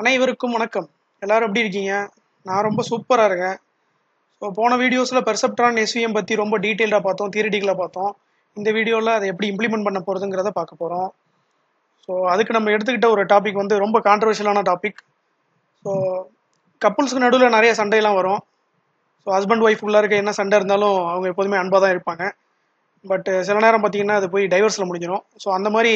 அனைவருக்கும் வணக்கம் எல்லாரும் எப்படி இருக்கீங்க நான் ரொம்ப சூப்பராக இருக்கேன் ஸோ போன வீடியோஸில் பெர்செப்ட்ரான் எஸ்விஎம் பற்றி ரொம்ப டீட்டெயில்டாக பார்த்தோம் தியரிட்டிக்கலாக பார்த்தோம் இந்த வீடியோவில் அதை எப்படி இம்ப்ளிமெண்ட் பண்ண போகிறதுங்கிறத பார்க்க போகிறோம் ஸோ அதுக்கு நம்ம எடுத்துக்கிட்ட ஒரு டாபிக் வந்து ரொம்ப கான்ட்ரவர்ஷியலான டாபிக் ஸோ கப்புள்ஸ்க்கு நடுவில் நிறைய சண்டையெல்லாம் வரும் ஸோ ஹஸ்பண்ட் ஒய்ஃப் இருக்க என்ன சண்டை இருந்தாலும் அவங்க எப்போதுமே அன்பாக தான் இருப்பாங்க பட் சில நேரம் பார்த்தீங்கன்னா அது போய் டைவர்ஸில் முடிஞ்சிடும் ஸோ அந்த மாதிரி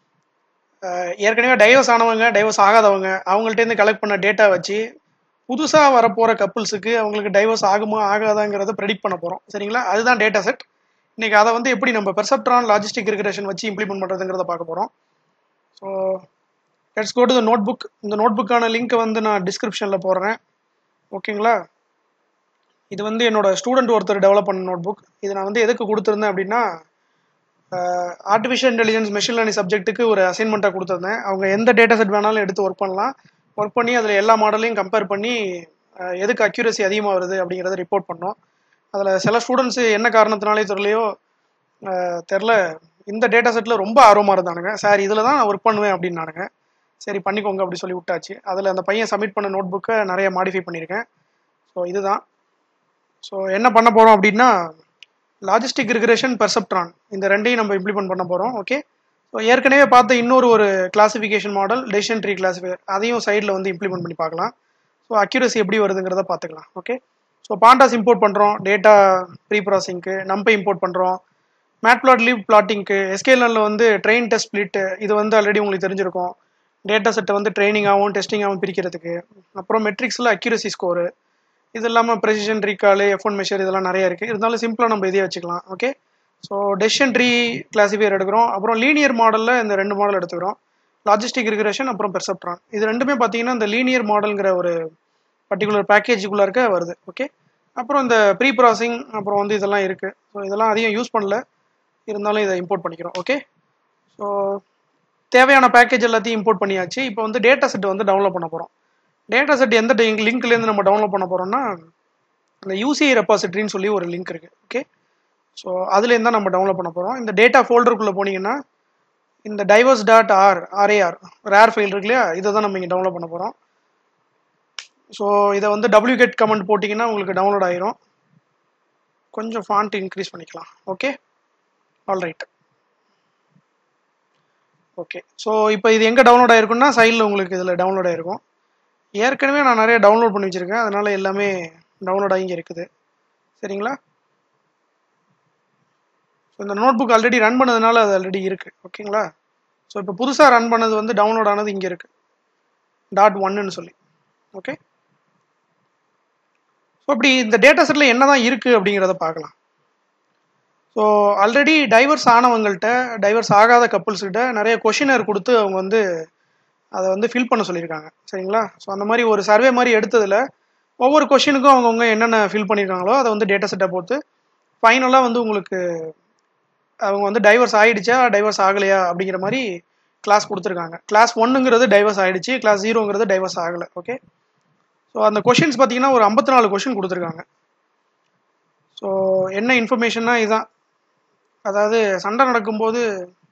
அஹ், ஏற்கனவே டைவர்ஸ் ஆனவங்க டைவர்ஸ் ஆகாதவங்க அவங்கள்ட்டேருந்து கலெக்ட் பண்ண டேட்டா வச்சு புதுசாக வரப்போகிற கப்புள்ஸுக்கு அவங்களுக்கு டைவர்ஸ் ஆகுமா ஆகாதாங்கிறத ப்ரெடிக்ட் பண்ண போகிறோம் சரிங்களா அதுதான் டேட்டா செட் இன்னைக்கு அதை வந்து எப்படி நம்ம பெர்செப்ட்ரான் லாஜிஸ்டிக் ரிகரேஷன் வச்சு இம்ப்ளிமெண்ட் பண்ணுறதுங்கிறத பார்க்க போகிறோம் so let's go to the notebook இந்த நோட் புக்கான லிங்க்கை வந்து நான் டிஸ்கிரிப்ஷனில் போடுறேன் ஓகேங்களா இது வந்து என்னோட ஸ்டூடெண்ட் ஒருத்தர் டெவலப் பண்ண நோட் புக் இது நான் வந்து எதுக்கு கொடுத்துருந்தேன் அப்படின்னா ஆர்டிஃபிஷியல் இன்டெலிஜென்ஸ் மெஷின் லேர்னிங் சப்ஜெக்ட்டுக்கு ஒரு அசைன்மெண்ட்டாக கொடுத்துருந்தேன் அவங்க எந்த டேட்டா செட் வேணாலும் எடுத்து ஒர்க் பண்ணலாம் ஒர்க் பண்ணி அதில் எல்லா மாடலையும் கம்பேர் பண்ணி அஹ், எதுக்கு அக்யூரசி அதிகமாக வருது அப்படிங்கிறத ரிப்போர்ட் பண்ணோம் அதில் சில ஸ்டூடெண்ட்ஸ் என்ன காரணத்தினாலே தெரியலையோ அஹ், தெரில இந்த டேட்டா செட்டில் ரொம்ப ஆர்வமாக இருந்தானுங்க சார் இதில் தான் நான் ஒர்க் பண்ணுவேன் அப்படின்னானுங்க சரி பண்ணிக்கோங்க அப்படி சொல்லி விட்டாச்சு அதில் அந்த பையன் சப்மிட் பண்ண நோட் புக்கை நிறைய மாடிஃபை பண்ணியிருக்கேன் ஸோ இதுதான் ஸோ என்ன பண்ண போகிறோம் அப்படின்னா லாஜிஸ்டிக் ரிகரேஷன் பெர்செப்ட்ரான் இந்த ரெண்டையும் நம்ம இம்ப்ளிமெண்ட் பண்ண போகிறோம் ஓகே ஸோ ஏற்கனவே பார்த்த இன்னொரு ஒரு classification model decision tree classifier அதையும் சைடில் வந்து இம்ப்ளிமெண்ட் பண்ணி பார்க்கலாம் ஸோ அக்யூரசி எப்படி வருதுங்கிறத பார்த்துக்கலாம் ஓகே ஸோ பாண்டாஸ் இம்போர்ட் பண்ணுறோம் டேட்டா ப்ரீ ப்ராசஸிங்க்கு நம்பை இம்போர்ட் பண்ணுறோம் மேட்ப்ளாட் லீவ் பிளாட்டிங்க்கு எஸ்கேலனில் வந்து ட்ரெயின் டெஸ்ட் ஸ்பிளிட் இது வந்து ஆல்ரெடி உங்களுக்கு தெரிஞ்சிருக்கும் டேட்டா செட்டை வந்து ட்ரைனிங்காகவும் டெஸ்டிங்காகவும் பிரிக்கிறதுக்கு அப்புறம் மெட்ரிக்ஸில் அக்யூரசி ஸ்கோரு இது இல்லாமல் precision recall F one measure இதெல்லாம் நிறைய இருக்குது இருந்தாலும் சிம்பிளாக நம்ம இதே வச்சுக்கலாம் okay so decision tree classifier எடுக்கிறோம் அப்புறம் லீனியர் மாடலில் இந்த ரெண்டு மாடல் எடுத்துக்கிறோம் லாஜிஸ்டிக் ரிகரேஷன் அப்புறம் பெர்செப்ட்ரான் இது ரெண்டுமே பார்த்தீங்கன்னா இந்த லீனியர் மாடல்ங்கிற ஒரு பர்டிகுலர் பேக்கேஜுக்குள்ளே இருக்க வருது ஓகே அப்புறம் இந்த ப்ரீ ப்ராசஸிங் அப்புறம் வந்து இதெல்லாம் இருக்குது ஸோ இதெல்லாம் அதிகம் யூஸ் பண்ணல இருந்தாலும் இதை இம்போர்ட் பண்ணிக்கிறோம் ஓகே ஸோ தேவையான பேக்கேஜ் எல்லாத்தையும் இம்போர்ட் பண்ணியாச்சு இப்போ வந்து டேட்டா செட் வந்து டவுன்லோட் பண்ண போகிறோம் டேட்டா செட் எந்த லிங்க்லேருந்து நம்ம டவுன்லோட் பண்ண போகிறோம்னா இந்த யூசிஐ ரெப்பாசிட்டரின்னு சொல்லி ஒரு லிங்க் இருக்குது ஓகே ஸோ அதுலேருந்து தான் நம்ம டவுன்லோட் பண்ண போகிறோம் இந்த டேட்டா ஃபோல்டருக்குள்ளே போனீங்கன்னா இந்த divorce dot R RAR RAR file இருக்கு இல்லையா இதை தான் நம்ம இங்கே டவுன்லோட் பண்ண போகிறோம் ஸோ இதை வந்து டபிள்யூகெட் கமெண்ட் போட்டிங்கன்னா உங்களுக்கு டவுன்லோட் ஆயிரும் கொஞ்சம் ஃபாண்ட் இன்க்ரீஸ் பண்ணிக்கலாம் okay all right okay so இப்போ இது எங்கே டவுன்லோட் ஆயிருக்குன்னா சைடில் உங்களுக்கு இதில் டவுன்லோட் ஆயிருக்கும் ஏற்கனவே நான் நிறைய டவுன்லோட் பண்ணி வச்சுருக்கேன் அதனால எல்லாமே டவுன்லோட் ஆகி இங்கே இருக்குது சரிங்களா ஸோ இந்த நோட் புக் ஆல்ரெடி ரன் பண்ணதுனால அது ஆல்ரெடி இருக்குது ஓகேங்களா ஸோ இப்போ புதுசாக ரன் பண்ணது வந்து டவுன்லோட் ஆனது இங்கே இருக்குது டாட் ஒன்னுன்னு சொல்லி ஓகே ஸோ அப்படி இந்த டேட்டா செட்டில் என்ன தான் இருக்குது அப்படிங்கிறத பார்க்கலாம் ஸோ ஆல்ரெடி டைவர்ஸ் ஆனவங்கள்ட்ட டைவர்ஸ் ஆகாத கப்புள்ஸ்கிட்ட நிறைய கொஷினர் கொடுத்து அவங்க வந்து அதை வந்து ஃபில் பண்ண சொல்லியிருக்காங்க சரிங்களா ஸோ அந்த மாதிரி ஒரு சர்வே மாதிரி எடுத்ததில் ஒவ்வொரு கொஷினுக்கும் அவங்கவுங்க என்னென்ன ஃபில் பண்ணியிருக்காங்களோ அதை வந்து டேட்டா செட்டை போட்டு ஃபைனலாக வந்து உங்களுக்கு அவங்க வந்து டைவர்ஸ் ஆயிடுச்சா டைவர்ஸ் ஆகலையா அப்படிங்கிற மாதிரி கிளாஸ் கொடுத்துருக்காங்க கிளாஸ் ஒன்னுங்கிறது டைவர்ஸ் ஆயிடுச்சு கிளாஸ் ஜீரோங்கிறது டைவர்ஸ் ஆகலை ஓகே ஸோ அந்த கொஷின்ஸ் பார்த்தீங்கன்னா ஒரு ஐம்பத்தி நாலு கொஷின் கொடுத்துருக்காங்க ஸோ என்ன இன்ஃபர்மேஷன்னா இதுதான் அதாவது சண்டை நடக்கும்போது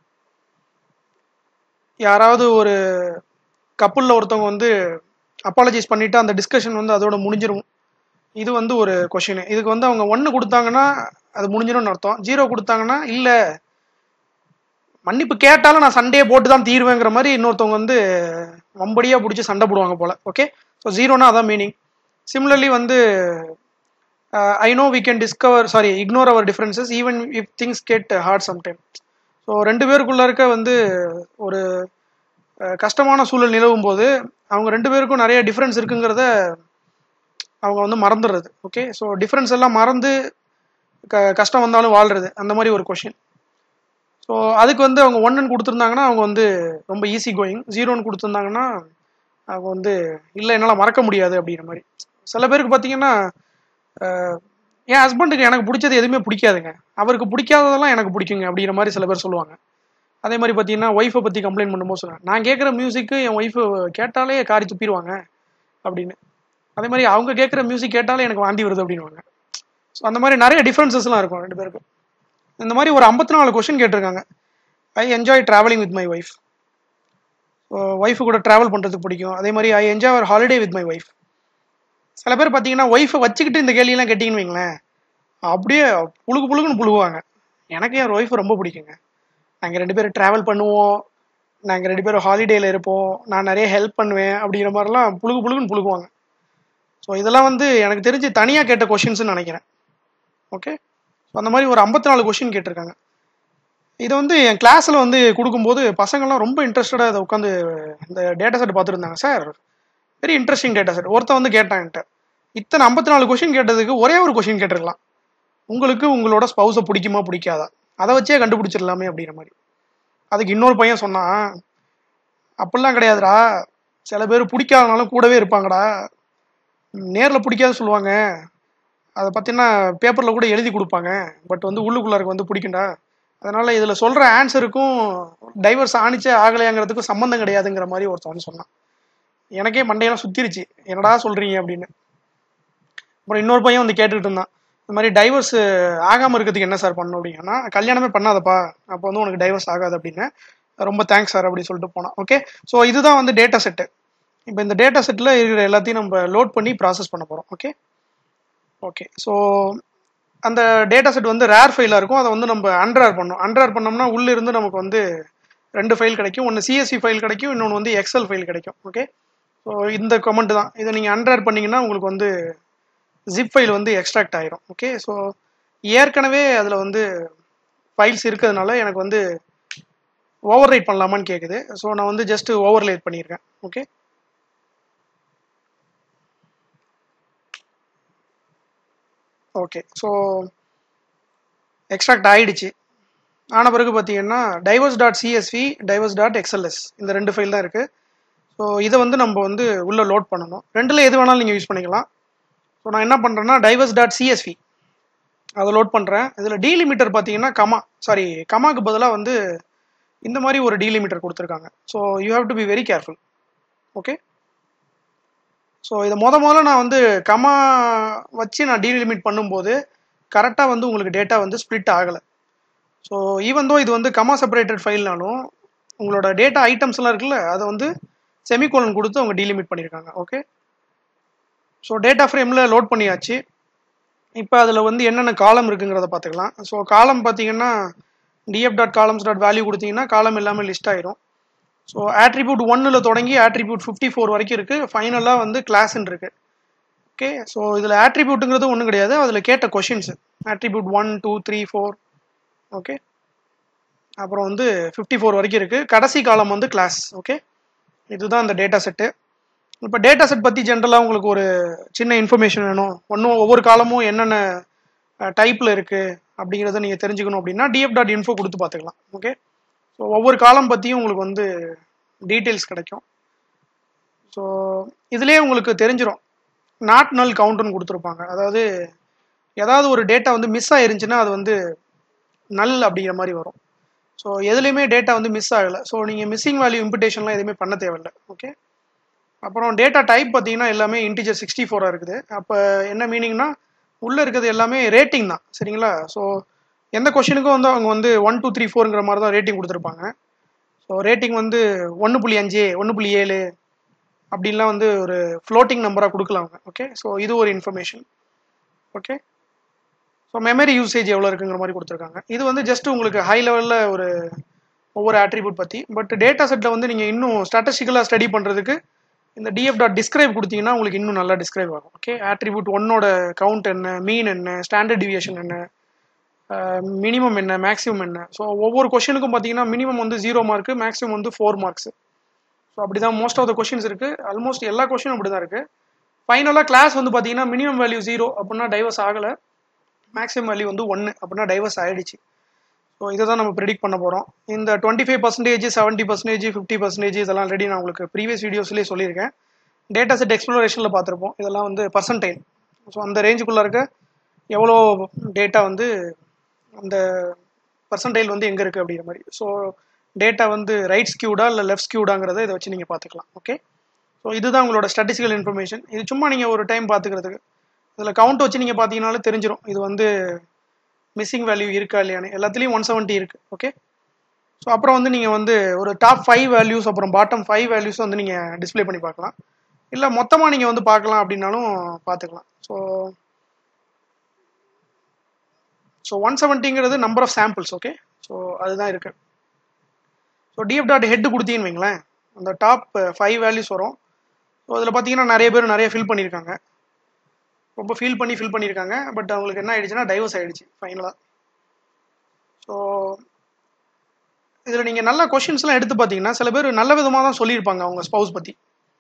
யாராவது ஒரு கப்புளில் ஒருத்தவங்க வந்து அப்பாலஜைஸ் பண்ணிவிட்டு அந்த டிஸ்கஷன் வந்து அதோட முடிஞ்சிரும் இது வந்து ஒரு கொஷின் இதுக்கு வந்து அவங்க ஒன்று கொடுத்தாங்கன்னா அது முடிஞ்சிடும்னு அர்த்தம் ஜீரோ கொடுத்தாங்கன்னா இல்லை மன்னிப்பு கேட்டாலும் நான் சண்டையை போட்டு தான் தீருவேங்கிற மாதிரி இன்னொருத்தவங்க வந்து வம்படியாக பிடிச்சி சண்டை போடுவாங்க போல் ஓகே ஸோ ஜீரோனா அதான் மீனிங் சிமிலர்லி வந்து I know we can discover sorry ignore our differences even if things get hard sometime so ரெண்டு பேருக்குள்ள இருக்க வந்து ஒரு அஹ், கஷ்டமான சூழல் நிலவும் போது அவங்க ரெண்டு பேருக்கும் நிறைய டிஃப்ரென்ஸ் இருக்குங்கிறத அவங்க வந்து மறந்துடுறது ஓகே ஸோ டிஃப்ரென்ஸ் எல்லாம் மறந்து க கஷ்டம் வந்தாலும் வாழ்றது அந்த மாதிரி ஒரு கொஷின் ஸோ அதுக்கு வந்து அவங்க ஒன்னுன்னு கொடுத்துருந்தாங்கன்னா அவங்க வந்து ரொம்ப ஈஸி கோயிங் ஜீரோன்னு கொடுத்துருந்தாங்கன்னா அவங்க வந்து இல்லை என்னால் மறக்க முடியாது அப்படிங்கிற மாதிரி சில பேருக்கு பார்த்தீங்கன்னா அஹ், என் ஹஸ்பண்டுக்கு எனக்கு பிடிச்சது எதுவுமே பிடிக்காதுங்க அவருக்கு பிடிக்காததெல்லாம் எனக்கு பிடிக்குங்க அப்படிங்கிற மாதிரி சில பேர் சொல்லுவாங்க அதே மாதிரி பார்த்தீங்கன்னா ஒய்ஃபை பற்றி கம்ப்ளைண்ட் பண்ணும்போது சொல்லுவேன் நான் கேட்குற மியூசிக்கு என் ஒய்ஃபு கேட்டாலே காரி துப்பிடுவாங்க அப்படின்னு அதே மாதிரி அவங்க கேட்குற மியூசிக் கேட்டாலே எனக்கு வாந்தி வருது அப்படின்வாங்க ஸோ அந்த மாதிரி நிறைய டிஃப்ரென்சஸ்லாம் இருக்கும் ரெண்டு பேருக்கும் இந்த மாதிரி ஒரு ஐம்பத்தி நாலு கொஷின் கேட்டிருக்காங்க I enjoy travelling with my wife wife கூட ட்ராவல் பண்ணுறதுக்கு பிடிக்கும் அதே மாதிரி I enjoy our holiday with my wife சில பேர் பார்த்தீங்கன்னா ஒய்ஃபை வச்சுக்கிட்டு இந்த கேள்வியெல்லாம் கேட்டிங்கன்னு வைங்களேன் அப்படியே புழுகு புழுகுன்னு புழுகுவாங்க எனக்கு என் ஒய்ஃப் ரொம்ப பிடிக்குங்க நாங்கள் ரெண்டு பேரும் ட்ராவல் பண்ணுவோம் நாங்கள் ரெண்டு பேரும் ஹாலிடேயில் இருப்போம் நான் நிறைய ஹெல்ப் பண்ணுவேன் அப்படிங்கிற மாதிரிலாம் புழுகு புழுகுன்னு புழுகுவாங்க ஸோ இதெல்லாம் வந்து எனக்கு தெரிஞ்சு தனியாக கேட்ட கொஷின்ஸ்னு நினைக்கிறேன் ஓகே ஸோ அந்த மாதிரி ஒரு ஐம்பத்தி நாலு கொஷின் கேட்டிருக்காங்க இதை வந்து என் கிளாஸில் வந்து கொடுக்கும்போது பசங்கள்லாம் ரொம்ப இன்ட்ரெஸ்டடாக அதை உட்காந்து இந்த டேட்டா செட் பார்த்துருந்தாங்க sir very interesting data set ஒருத்தன் வந்து கேட்டான் என்கிட்ட இத்தனை ஐம்பத்தி நாலு கொஷின் கேட்டதுக்கு ஒரே ஒரு கொஷின் கேட்டிருக்கலாம் உங்களுக்கு உங்களோட ஸ்பௌஸை பிடிக்குமா பிடிக்காதா அதை வச்சே கண்டுபிடிச்சிடலாமே அப்படிங்கிற மாதிரி அதுக்கு இன்னொரு பையன் சொன்னான் அப்படிலாம் கிடையாதுடா சில பேர் பிடிக்காதனாலும் கூடவே இருப்பாங்கடா நேரில் பிடிக்காத சொல்லுவாங்க அதை பார்த்தீங்கன்னா பேப்பரில் கூட எழுதி கொடுப்பாங்க பட் வந்து உள்ளுக்குள்ளாருக்கு வந்து பிடிக்கும்டா அதனால் இதில் சொல்கிற ஆன்சருக்கும் டைவர்ஸ் ஆணிச்சே ஆகலையாங்கிறதுக்கும் சம்மந்தம் கிடையாதுங்கிற மாதிரி ஒருத்தன் வந்து சொன்னான் எனக்கே மண்டையெல்லாம் சுத்திருச்சு என்னடா சொல்கிறீங்க அப்படின்னு அப்புறம் இன்னொரு பையன் வந்து கேட்டுக்கிட்டு இருந்தான் இந்த மாதிரி டைவர்ஸ் ஆகாமல் இருக்கிறதுக்கு என்ன சார் பண்ணணும் அப்படின்னா கல்யாணமே பண்ணாதப்பா அப்போ வந்து உனக்கு டைவர்ஸ் ஆகாது அப்படின்னு ரொம்ப தேங்க்ஸ் சார் அப்படின்னு சொல்லிட்டு போனான் ஓகே ஸோ இதுதான் வந்து டேட்டா செட்டு இப்போ இந்த டேட்டா செட்டில் இருக்கிற எல்லாத்தையும் நம்ம லோட் பண்ணி ப்ராசஸ் பண்ண போகிறோம் ஓகே ஓகே ஸோ அந்த டேட்டா செட் வந்து ரேர் ஃபைலாக இருக்கும் அதை வந்து நம்ம அண்ட்ரார் பண்ணோம் அண்ட்ரார் பண்ணோம்னா உள்ளே இருந்து நமக்கு வந்து ரெண்டு ஃபைல் கிடைக்கும் ஒன்று சிஎஸ்சி ஃபைல் கிடைக்கும் இன்னொன்று வந்து எக்ஸல் ஃபைல் கிடைக்கும் ஓகே ஸோ இந்த கமெண்ட் தான் இதை நீங்கள் அண்ட்ரார் பண்ணிங்கன்னா உங்களுக்கு வந்து ஜிப் ஃபைல் வந்து எக்ஸ்ட்ராக்ட் ஆயிரும் ஓகே ஸோ ஏற்கனவே அதில் வந்து ஃபைல்ஸ் இருக்கிறதுனால எனக்கு வந்து ஓவர் ரைட் பண்ணலாமான்னு கேட்குது ஸோ நான் வந்து ஜஸ்ட் ஓவர்லேட் பண்ணியிருக்கேன் ஓகே ஓகே ஸோ எக்ஸ்ட்ராக்ட் ஆயிடுச்சு ஆன பிறகு பார்த்தீங்கன்னா divorce dot CSV divorce dot XLS இந்த ரெண்டு ஃபைல் தான் இருக்குது ஸோ இதை வந்து நம்ம வந்து உள்ளே லோட் பண்ணணும் ரெண்டில் எது வேணாலும் நீங்கள் யூஸ் பண்ணிக்கலாம் ஸோ நான் என்ன பண்ணுறேன்னா டைவர்ஸ் டாட் சிஎஸ்வி அதை லோட் பண்ணுறேன் இதில் டீலிமிட்டர் பார்த்தீங்கன்னா கமா சாரி கமாக்கு பதிலாக வந்து இந்த மாதிரி ஒரு டீலிமிட்டர் கொடுத்துருக்காங்க so you have to be very careful okay so இதை முத முதல்ல நான் வந்து கமா வச்சு நான் டீலிமிட் பண்ணும்போது கரெக்டாக வந்து உங்களுக்கு டேட்டா வந்து ஸ்ப்ளிட் ஆகலை ஸோ ஈவன் தோ இது வந்து கமா செப்பரேட்டட் ஃபைல்னாலும் உங்களோட டேட்டா ஐட்டம்ஸ் எல்லாம் இருக்குல்ல அதை வந்து செமிகோலன் கொடுத்து அவங்க டீலிமிட் பண்ணியிருக்காங்க ஓகே ஸோ டேட்டா ஃப்ரேமில் லோட் பண்ணியாச்சு இப்போ அதில் வந்து என்னென்ன காலம் இருக்குங்கிறத பார்த்துக்கலாம் ஸோ காலம் பார்த்தீங்கன்னா df dot columns dot values கொடுத்தீங்கன்னா காலம் எல்லாமே லிஸ்ட் ஆயிரும் ஸோ ஆட்ரிபியூட் ஒன்னில் தொடங்கி ஆட்ரிபியூட் ஃபிஃப்டி ஃபோர் வரைக்கும் இருக்குது ஃபைனலாக வந்து கிளாஸ்ன்னு இருக்குது ஓகே ஸோ இதில் ஆட்ரிபியூட்டுங்கிறது ஒன்றும் கிடையாது அதில் கேட்ட questions attribute one two three four okay அப்புறம் வந்து ஃபிஃப்டி ஃபோர் வரைக்கும் இருக்குது கடைசி காலம் வந்து கிளாஸ் ஓகே இதுதான் அந்த டேட்டா செட்டு இப்போ டேட்டா செட் பற்றி ஜென்ரலாக உங்களுக்கு ஒரு சின்ன இன்ஃபர்மேஷன் வேணும் ஒன்றும் ஒவ்வொரு காலமும் என்னென்ன டைப்பில் இருக்குது அப்படிங்கிறத நீங்கள் தெரிஞ்சுக்கணும் அப்படின்னா டிஎஃப் டாட் இன்ஃபோ கொடுத்து பார்த்துக்கலாம் ஓகே ஸோ ஒவ்வொரு காலம் பற்றியும் உங்களுக்கு வந்து டீட்டெயில்ஸ் கிடைக்கும் ஸோ இதுலேயே உங்களுக்கு தெரிஞ்சிடும் நாட் நல் கவுண்ட்னு கொடுத்துருப்பாங்க அதாவது ஏதாவது ஒரு டேட்டா வந்து மிஸ் ஆயிருந்துச்சுன்னா அது வந்து நல் அப்படிங்கிற மாதிரி வரும் ஸோ எதுலேயுமே டேட்டா வந்து மிஸ் ஆகலை ஸோ நீங்கள் மிஸ்ஸிங் வேல்யூ இம்பிடேஷன்லாம் எதுவுமே பண்ண தேவையில்லை ஓகே அப்புறம் டேட்டா டைப் பார்த்தீங்கன்னா எல்லாமே இன்டிஜர் சிக்ஸ்டி ஃபோராக இருக்குது அப்போ என்ன மீனிங்னா உள்ளே இருக்கிறது எல்லாமே ரேட்டிங் தான் சரிங்களா ஸோ எந்த கொஷினுக்கும் வந்து அவங்க வந்து ஒன் டூ த்ரீ ஃபோருங்கிற மாதிரி தான் ரேட்டிங் கொடுத்துருப்பாங்க ஸோ ரேட்டிங் வந்து ஒன்று புள்ளி அஞ்சு ஒன்று புள்ளி ஏழு அப்படின்லாம் வந்து ஒரு ஃப்ளோட்டிங் நம்பராக கொடுக்கலாம் அவங்க ஓகே ஸோ இது ஒரு information okay so memory usage எவ்வளோ இருக்குங்கிற மாதிரி கொடுத்துருக்காங்க இது வந்து ஜஸ்ட் உங்களுக்கு ஹை லெவலில் ஒரு ஒவ்வொரு ஆட்ரிபியூட் பற்றி பட் டேட்டா செட்டில் வந்து நீங்கள் இன்னும் ஸ்டாட்டிஸ்டிக்கலாக ஸ்டடி பண்ணுறதுக்கு இந்த டிஎஃப் டாட் டிஸ்கிரைப் கொடுத்தீங்கன்னா உங்களுக்கு இன்னும் நல்லா டிஸ்கிரைப் ஆகும் ஓகே ஆட்ரிபியூட் ஒன்னோட கவுண்ட் என்ன மீன் என்ன ஸ்டாண்டர்ட் டிவியேஷன் என்ன மினிமம் என்ன மேக்ஸிமம் என்ன ஸோ ஒவ்வொரு கொஷனுக்கும் பார்த்தீங்கன்னா மினிமம் வந்து ஜீரோ மார்க்கு மேக்ஸிமம் வந்து ஃபோர் மார்க்ஸ் ஸோ அப்படி தான் மோஸ்ட் ஆஃப் த கொஷின்ஸ் இருக்குது ஆல்மோஸ்ட் எல்லா கொஷினும் அப்படி தான் இருக்குது ஃபைனலாக கிளாஸ் வந்து பார்த்தீங்கன்னா மினிமம் வேல்யூ ஜீரோ அப்படின்னா டைவர்ஸ் ஆகலை மேக்ஸிமம் வேல்யூ வந்து ஒன்று அப்படின்னா டைவர்ஸ் ஆகிடுச்சு ஸோ இதை தான் நம்ம ப்ரிடிக் பண்ண போகிறோம் இந்த twenty five percentage seventy percentage fifty percentage இதெல்லாம் ஆல்ரெடி நான் உங்களுக்கு ப்ரீவியஸ் வீடியோஸ்லேயே சொல்லியிருக்கேன் டேட்டா செட் எக்ஸ்ப்ளோரேஷனில் பார்த்துருப்போம் இதெல்லாம் வந்து பர்சன்டைல் ஸோ அந்த ரேஞ்சுக்குள்ளே இருக்க எவ்வளோ டேட்டா வந்து அந்த பர்சன்டைல் வந்து எங்கே இருக்குது அப்படிங்கிற மாதிரி ஸோ டேட்டா வந்து ரைட் ஸ்கியூடா இல்லை லெஃப்ட் ஸ்கியூடாங்கிறத இதை வச்சு நீங்கள் பார்த்துக்கலாம் ஓகே ஸோ இதுதான் உங்களோட ஸ்டாட்டிஸ்டிக்கல் இன்ஃபர்மேஷன் இது சும்மா நீங்கள் ஒரு டைம் பார்த்துக்கிறதுக்கு இதில் கவுண்ட் வச்சு நீங்கள் பார்த்தீங்கனாலும் தெரிஞ்சிடும் இது வந்து மிஸ்ஸிங் வேல்யூ இருக்கா இல்லையான்னு எல்லாத்துலேயும் ஒன் செவன்ட்டி இருக்குது ஓகே ஸோ அப்புறம் வந்து நீங்கள் வந்து ஒரு டாப் ஃபைவ் வேல்யூஸ் அப்புறம் பாட்டம் ஃபைவ் வேல்யூஸ் வந்து நீங்கள் டிஸ்ப்ளே பண்ணி பார்க்கலாம் இல்லை மொத்தமாக நீங்கள் வந்து பார்க்கலாம் அப்படின்னாலும் பார்த்துக்கலாம் ஸோ ஸோ ஒன் செவன்ட்டிங்கிறது number of samples okay so அதுதான் இருக்கு ஸோ டிஎஃப் டாட் ஹெட் கொடுத்தீங்கன்னு வைங்களேன் அந்த டாப் ஃபைவ் வேல்யூஸ் வரும் ஸோ அதில் பார்த்தீங்கன்னா நிறைய பேர் நிறைய ஃபில் பண்ணியிருக்காங்க ரொம்ப ஃபீல் பண்ணி ஃபில் பண்ணியிருக்காங்க பட் அவங்களுக்கு என்ன ஆயிடுச்சுன்னா டைவர்ஸ் ஆயிடுச்சு ஃபைனலாக ஸோ இதில் நீங்கள் நல்ல கொஷின்ஸ்லாம் எடுத்து பார்த்தீங்கன்னா சில பேர் நல்ல விதமாக தான் சொல்லியிருப்பாங்க அவங்க ஸ்பவுஸ் பற்றி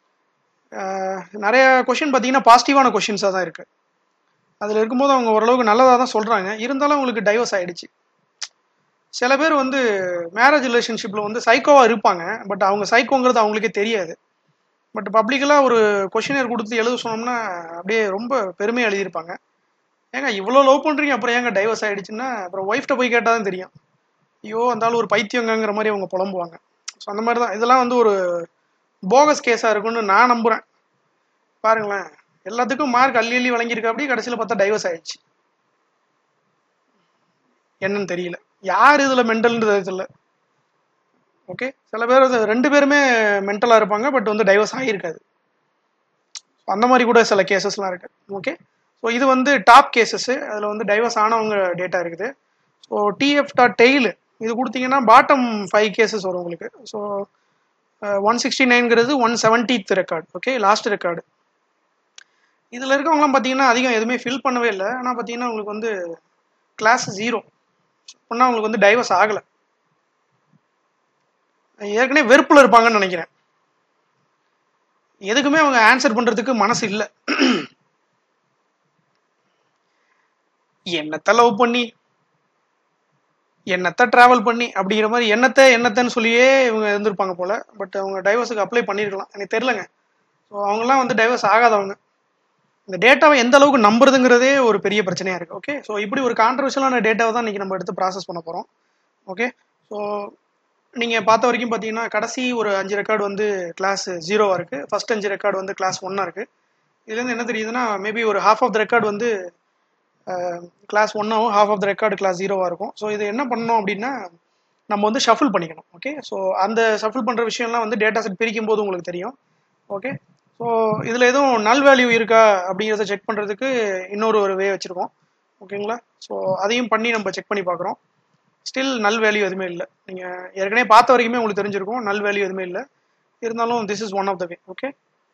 நிறைய கொஷின் பார்த்தீங்கன்னா பாசிட்டிவான கொஷின்ஸாக தான் இருக்குது அதில் இருக்கும்போது அவங்க ஓரளவுக்கு நல்லதாக தான் சொல்கிறாங்க இருந்தாலும் அவங்களுக்கு டைவர்ஸ் ஆகிடுச்சு சில பேர் வந்து மேரேஜ் ரிலேஷன்ஷிப்பில் வந்து சைக்கோவாக இருப்பாங்க பட் அவங்க சைக்கோங்கிறது அவங்களுக்கே தெரியாது பட் பப்ளிக்கலாக ஒரு கொஷினர் கொடுத்து எழுத சொன்னோம்னா அப்படியே ரொம்ப பெருமையாக எழுதியிருப்பாங்க ஏங்க இவ்வளோ லவ் பண்ணுறீங்க அப்புறம் ஏங்க டைவர்ஸ் ஆகிடுச்சுன்னா அப்புறம் ஒய்ஃப்ட்ட போய் கேட்டால் தான் தெரியும் ஐயோ அந்தாலும் ஒரு பைத்தியங்கிற மாதிரி அவங்க புலம்புவாங்க ஸோ அந்த மாதிரி தான் இதெல்லாம் வந்து ஒரு போகஸ் கேஸாக இருக்கும்னு நான் நம்புகிறேன் பாருங்களேன் எல்லாத்துக்கும் மார்க் அள்ளி அள்ளி வழங்கியிருக்க அப்படி கடைசியில் பார்த்தா டைவர்ஸ் ஆயிடுச்சு என்னன்னு தெரியல யார் இதில் மென்டல்ன்றது தெரியல ஓகே சில பேர் வந்து ரெண்டு பேருமே மென்டலாக இருப்பாங்க பட் வந்து டைவர்ஸ் ஆகியிருக்காது அந்த மாதிரி கூட சில கேசஸ்லாம் இருக்கு ஓகே ஸோ இது வந்து டாப் கேசஸ் அதில் வந்து டைவர்ஸ் ஆனவங்க டேட்டா இருக்குது ஸோ டிஎஃப் டாட் டெய்லு இது கொடுத்தீங்கன்னா பாட்டம் ஃபைவ் கேசஸ் வரும் உங்களுக்கு ஸோ ஒன் சிக்ஸ்டி நைன்ங்கிறது one seventieth record okay last record இதில் இருக்கவங்களாம் பார்த்தீங்கன்னா அதிகம் எதுவுமே ஃபில் பண்ணவே இல்லை ஆனால் பார்த்தீங்கன்னா உங்களுக்கு வந்து கிளாஸ் ஜீரோ அப்படின்னா உங்களுக்கு வந்து டைவர்ஸ் ஆகலை ஏற்கனவே வெறுப்பில் இருப்பாங்கன்னு நினைக்கிறேன் எதுக்குமே அவங்க ஆன்சர் பண்ணுறதுக்கு மனசு இல்லை என்னத்தை லவ் பண்ணி என்னத்தை ட்ராவல் பண்ணி அப்படிங்கிற மாதிரி என்னத்தை என்னத்தைன்னு சொல்லியே இவங்க இருந்திருப்பாங்க போல பட் அவங்க டைவர்ஸுக்கு அப்ளை பண்ணியிருக்கலாம் எனக்கு தெரிலங்க ஸோ அவங்கெல்லாம் வந்து டைவர்ஸ் ஆகாதவங்க இந்த டேட்டாவை எந்த அளவுக்கு நம்புறதுங்கிறதே ஒரு பெரிய பிரச்சனையா இருக்கு ஓகே ஸோ இப்படி ஒரு கான்ட்ரவர்ஷியலான டேட்டாவை தான் இன்னைக்கு நம்ம எடுத்து ப்ராசஸ் பண்ண போகிறோம் ஓகே ஸோ நீங்கள் பார்த்த வரைக்கும் பார்த்தீங்கன்னா கடைசி ஒரு அஞ்சு ரெக்கார்டு வந்து கிளாஸ் ஜீரோவாக இருக்குது ஃபர்ஸ்ட் அஞ்சு ரெக்கார்டு வந்து கிளாஸ் ஒன்னாக இருக்குது இதுலேருந்து என்ன தெரியுதுன்னா மேபி ஒரு ஹாஃப் ஆஃப் த ரெக்கார்டு வந்து கிளாஸ் ஒன்னாகவும் half of the record class ஜீரோவாக இருக்கும் ஸோ இது என்ன பண்ணணும் அப்படின்னா நம்ம வந்து ஷஃபிள் பண்ணிக்கணும் ஓகே ஸோ அந்த ஷஃபிள் பண்ணுற விஷயம்லாம் வந்து டேட்டா செட் பிரிக்கும் போது உங்களுக்கு தெரியும் ஓகே ஸோ இதில் எதுவும் நல் வேல்யூ இருக்கா அப்படிங்கிறத செக் பண்ணுறதுக்கு இன்னொரு ஒரு வே வச்சுருக்கோம் ஓகேங்களா ஸோ அதையும் பண்ணி நம்ம செக் பண்ணி பார்க்குறோம் ஸ்டில் நல் வேல்யூ எதுவுமே இல்லை நீங்கள் ஏற்கனவே பார்த்த வரைக்குமே உங்களுக்கு தெரிஞ்சிருக்கும் நல் வேல்யூ எதுவுமே இல்லை இருந்தாலும் this is one of the way okay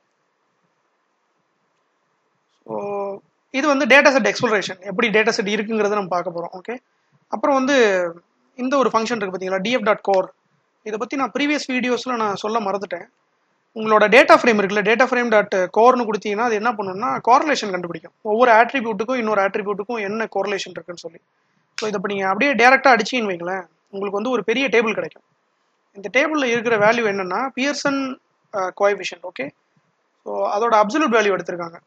so இது வந்து டேட்டா செட் எக்ஸ்ப்ளரேஷன் எப்படி டேட்டா செட் இருக்குங்கிறத நம்ம பார்க்க போகிறோம் ஓகே அப்புறம் வந்து இந்த ஒரு ஃபங்க்ஷன் இருக்குது பார்த்தீங்களா டிஎஃப் டாட் கோர் இதை பற்றி நான் ப்ரீவியஸ் வீடியோஸில் நான் சொல்ல மறந்துட்டேன் உங்களோட டேட்டா ஃப்ரேம் இருக்குல்ல டேட்டா ஃப்ரேம் டாட் கோர்னு கொடுத்தீங்கன்னா அது என்ன பண்ணுன்னா கோரலேஷன் கண்டுபிடிக்கும் ஒவ்வொரு ஆட்ரிபியூட்டுக்கும் இன்னொரு ஆட்ரிபியூட்டுக்கும் என்ன கோரலேஷன் இருக்குன்னு சொல்லி ஸோ இதை இப்போ நீங்கள் அப்படியே டேரெக்டாக அடிச்சின்னு வைங்களேன் உங்களுக்கு வந்து ஒரு பெரிய டேபிள் கிடைக்கும் இந்த டேபிளில் இருக்கிற வேல்யூ என்னன்னா பியர்சன் கோஎஃபிஷியன்ட் ஓகே ஸோ அதோட அப்சல்யூட் வேல்யூ எடுத்திருக்காங்க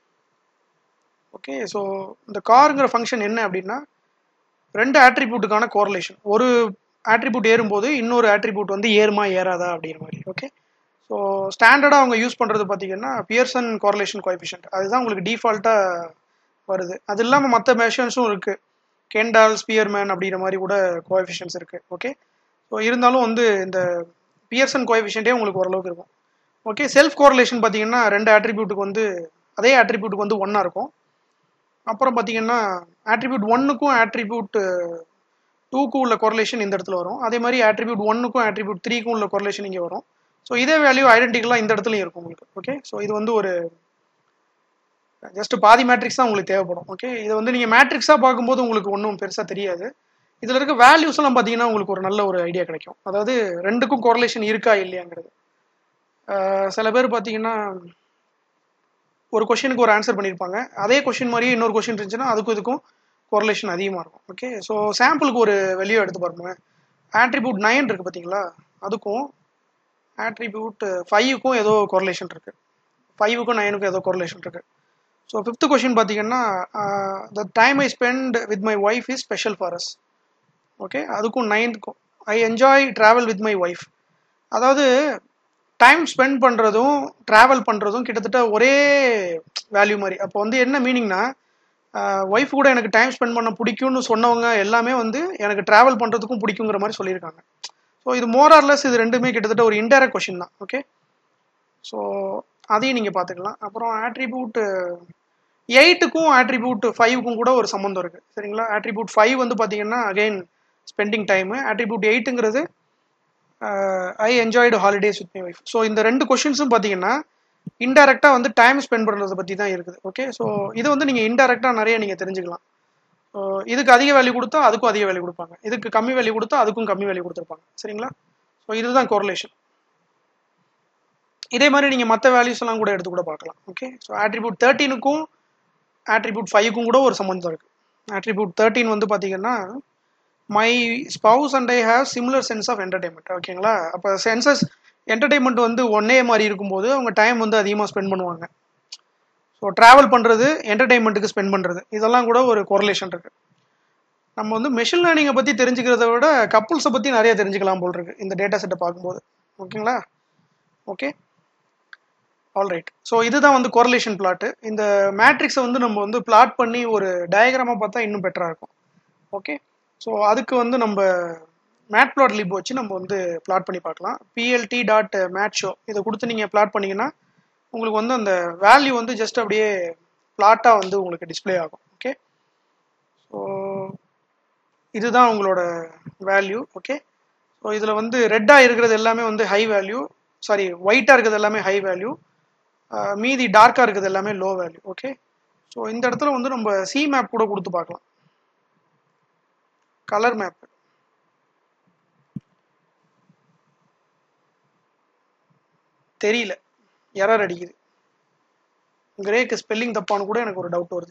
ஓகே ஸோ இந்த காருங்கிற ஃபங்க்ஷன் என்ன அப்படின்னா ரெண்டு ஆட்ரிபியூட்டுக்கான கோரலேஷன் ஒரு ஆட்ரிபியூட் ஏறும்போது இன்னொரு ஆட்ரிபியூட் வந்து ஏறுமா ஏறாதா அப்படிங்கிற மாதிரி ஓகே ஸோ ஸ்டாண்டர்டாக அவங்க யூஸ் பண்ணுறது பார்த்தீங்கன்னா பியர்சன் கோரலேஷன் கோஎஃபிஷியன்ட் அதுதான் உங்களுக்கு டிஃபால்ட்டாக வருது அது இல்லாமல் மற்ற மெஷர்ஸும் இருக்குது கெண்டால் ஸ்பியர்மேன் அப்படிங்கிற மாதிரி கூட கோஎஃபிஷியன்ஸ் இருக்குது ஓகே ஸோ இருந்தாலும் வந்து இந்த பியர்சன் கோஎஃபிஷியன்ட்டே உங்களுக்கு ஓரளவுக்கு இருக்கும் ஓகே செல்ஃப் கோரலேஷன் பார்த்தீங்கன்னா ரெண்டு ஆட்ரிபியூட்டுக்கு வந்து அதே ஆட்ரிபியூட்டுக்கு வந்து ஒன்றா இருக்கும் அப்புறம் பார்த்தீங்கன்னா ஆட்ரிபியூட் ஒன்னுக்கும் ஆட்ரிபியூட் டூக்கும் உள்ள கொரலேஷன் இந்த இடத்துல வரும் அதே மாதிரி ஆட்ரிபியூட் ஒன்னுக்கும் ஆட்ரிபியூட் த்ரீக்கும் உள்ள கொரலேஷன் இங்கே வரும் ஸோ இதே வேல்யூ ஐடென்டிக்கலாக இந்த இடத்துலையும் இருக்கும் உங்களுக்கு ஓகே ஸோ இது வந்து ஒரு ஜஸ்ட் பாதி மேட்ரிக்ஸ் தான் உங்களுக்கு தேவைப்படும் ஓகே இதை வந்து நீங்கள் மேட்ரிக்ஸாக பார்க்கும்போது உங்களுக்கு ஒன்றும் பெருசாக தெரியாது இதில் இருக்க வேல்யூஸ் எல்லாம் பார்த்தீங்கன்னா உங்களுக்கு ஒரு நல்ல ஒரு ஐடியா கிடைக்கும் அதாவது ரெண்டுக்கும் கொரலேஷன் இருக்கா இல்லையாங்கிறது சில பேர் பார்த்தீங்கன்னா ஒரு கொஷினுக்கு ஒரு ஆன்சர் பண்ணியிருப்பாங்க அதே கொஷின் மாதிரியே இன்னொரு கொஷின் இருந்துச்சுன்னா அதுக்கும் இதுக்கும் கொரலேஷன் அதிகமாக இருக்கும் ஓகே ஸோ சாம்பிளுக்கு ஒரு வெளியே எடுத்து பாருங்க ஆட்ரிபியூட் நைன் இருக்குது பார்த்தீங்களா அதுக்கும் ஆட்ரிபியூட் ஃபைவுக்கும் ஏதோ கொரலேஷன் இருக்குது ஃபைவுக்கும் நைனுக்கும் ஏதோ கொரலேஷன் இருக்குது ஸோ ஃபிஃப்த் கொஷின் பார்த்தீங்கன்னா the time I spend with my wife is special for us okay அதுக்கும் நைன்த்துக்கும் I enjoy travel with my wife அதாவது டைம் ஸ்பெண்ட் பண்ணுறதும் ட்ராவல் பண்ணுறதும் கிட்டத்தட்ட ஒரே வேல்யூ மாதிரி அப்போ வந்து என்ன மீனிங்னா ஒய்ஃப் கூட எனக்கு டைம் ஸ்பெண்ட் பண்ண பிடிக்கும்னு சொன்னவங்க எல்லாமே வந்து எனக்கு ட்ராவல் பண்ணுறதுக்கும் பிடிக்குங்கிற மாதிரி சொல்லியிருக்காங்க ஸோ இது மோரார்லெஸ் இது ரெண்டுமே கிட்டத்தட்ட ஒரு இன்டைரக்ட் கொஷின் தான் ஓகே ஸோ அதையும் நீங்கள் பார்த்துக்கலாம் அப்புறம் ஆட்ரிபியூட் எயிட்டுக்கும் ஆட்ரிபியூட் ஃபைவுக்கும் கூட ஒரு சம்மந்தம் இருக்குது சரிங்களா ஆட்ரிபியூட் ஃபைவ் வந்து பார்த்தீங்கன்னா அகைன் ஸ்பெண்டிங் டைமு ஆட்ரிபியூட் எயிட்டுங்கிறது I enjoyed holidays with my wife so இந்த ரெண்டு கொஷின்ஸும் பார்த்தீங்கன்னா இன்டெரக்டாக வந்து டைம் ஸ்பெண்ட் பண்ணுறதை பற்றி தான் இருக்குது ஓகே ஸோ இது வந்து நீங்கள் இன்டெரக்டாக நிறைய நீங்கள் தெரிஞ்சுக்கலாம் ஸோ இதுக்கு அதிக வேல்யூ கொடுத்தா அதுக்கும் அதிக வேல்யூ கொடுப்பாங்க இதுக்கு கம்மி வேல்யூ கொடுத்தா அதுக்கும் கம்மி வேல்யூ கொடுத்துருப்பாங்க சரிங்களா ஸோ இதுதான் கோரிலேஷன் இதே மாதிரி நீங்கள் மற்ற வேல்யூஸ் எல்லாம் கூட எடுத்து கூட பார்க்கலாம் ஓகே ஸோ ஆட்ரிபியூட் தேர்ட்டீனுக்கும் ஆட்ரிபியூட் ஃபைவுக்கும் கூட ஒரு சம்மந்தம் இருக்குது ஆட்ரிபியூட் தேர்ட்டீன் வந்து பார்த்தீங்கன்னா my spouse and I have similar sense of entertainment ஓகேங்களா அப்போ சென்சஸ் என்டர்டைன்மெண்ட் வந்து ஒன்னே மாதிரி இருக்கும்போது அவங்க டைம் வந்து அதிகமாக ஸ்பெண்ட் பண்ணுவாங்க ஸோ ட்ராவல் பண்ணுறது என்டர்டைன்மெண்ட்டுக்கு ஸ்பெண்ட் பண்ணுறது இதெல்லாம் கூட ஒரு கோரிலேஷன் இருக்குது நம்ம வந்து மெஷின் லேர்னிங்கை பற்றி தெரிஞ்சுக்கிறத விட கப்புள்ஸை பற்றி நிறைய தெரிஞ்சுக்கலாம் போல் இருக்கு இந்த டேட்டா செட்டை பார்க்கும்போது ஓகேங்களா ஓகே ஆல்ரைட் ஸோ இதுதான் வந்து கோரிலேஷன் பிளாட்டு இந்த மேட்ரிக்ஸை வந்து நம்ம வந்து பிளாட் பண்ணி ஒரு டயக்ராமாக பார்த்தா இன்னும் பெட்டராக இருக்கும் ஓகே ஸோ அதுக்கு வந்து நம்ம மேட் பிளாட் லிப் வச்சு நம்ம வந்து பிளாட் பண்ணி பார்க்கலாம் பிஎல்டி டாட் மேட் ஷோ இதை கொடுத்து நீங்கள் பிளாட் பண்ணீங்கன்னா உங்களுக்கு வந்து அந்த வேல்யூ வந்து ஜஸ்ட் அப்படியே பிளாட்டாக வந்து உங்களுக்கு டிஸ்பிளே ஆகும் ஓகே ஸோ இதுதான் உங்களோட வேல்யூ ஓகே ஸோ இதில் வந்து ரெட்டாக இருக்கிறது எல்லாமே வந்து ஹை வேல்யூ சாரி ஒயிட்டாக இருக்கிறது எல்லாமே ஹை வேல்யூ மீதி டார்க்காக இருக்கிறது எல்லாமே லோ வேல்யூ ஓகே ஸோ இந்த இடத்துல வந்து நம்ம சி மேப் கூட கொடுத்து பார்க்கலாம் கலர் மேப் தெரியல எரர் அடிக்குது கிரேக்கு ஸ்பெல்லிங் தப்பான்னு கூட எனக்கு ஒரு டவுட் வருது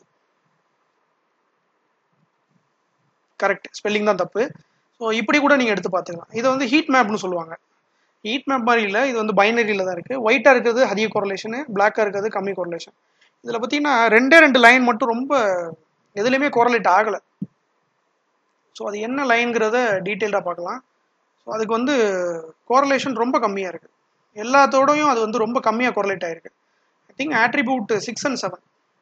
கரெக்ட் ஸ்பெல்லிங் தான் தப்பு ஸோ இப்படி கூட நீங்கள் எடுத்து பார்த்துக்கலாம் இதை வந்து ஹீட் மேப்னு சொல்லுவாங்க ஹீட் மேப் மாதிரி இல்லை இது வந்து பைனரியில் தான் இருக்குது ஒயிட்டாக இருக்கிறது அதிக கோரலேஷனு பிளாக்காக இருக்கிறது கம்மி கோரலேஷன் இதில் பார்த்தீங்கன்னா ரெண்டே ரெண்டு லைன் மட்டும் ரொம்ப எதுலேயுமே கோரலேட் ஆகலை ஸோ அது என்ன லைன்ங்கிறத டீட்டெயில்டாக பார்க்கலாம் ஸோ அதுக்கு வந்து கோரலேஷன் ரொம்ப கம்மியாக இருக்குது எல்லாத்தோடையும் அது வந்து ரொம்ப கம்மியாக கோரலேட் ஆகிருக்கு I think attribute six and seven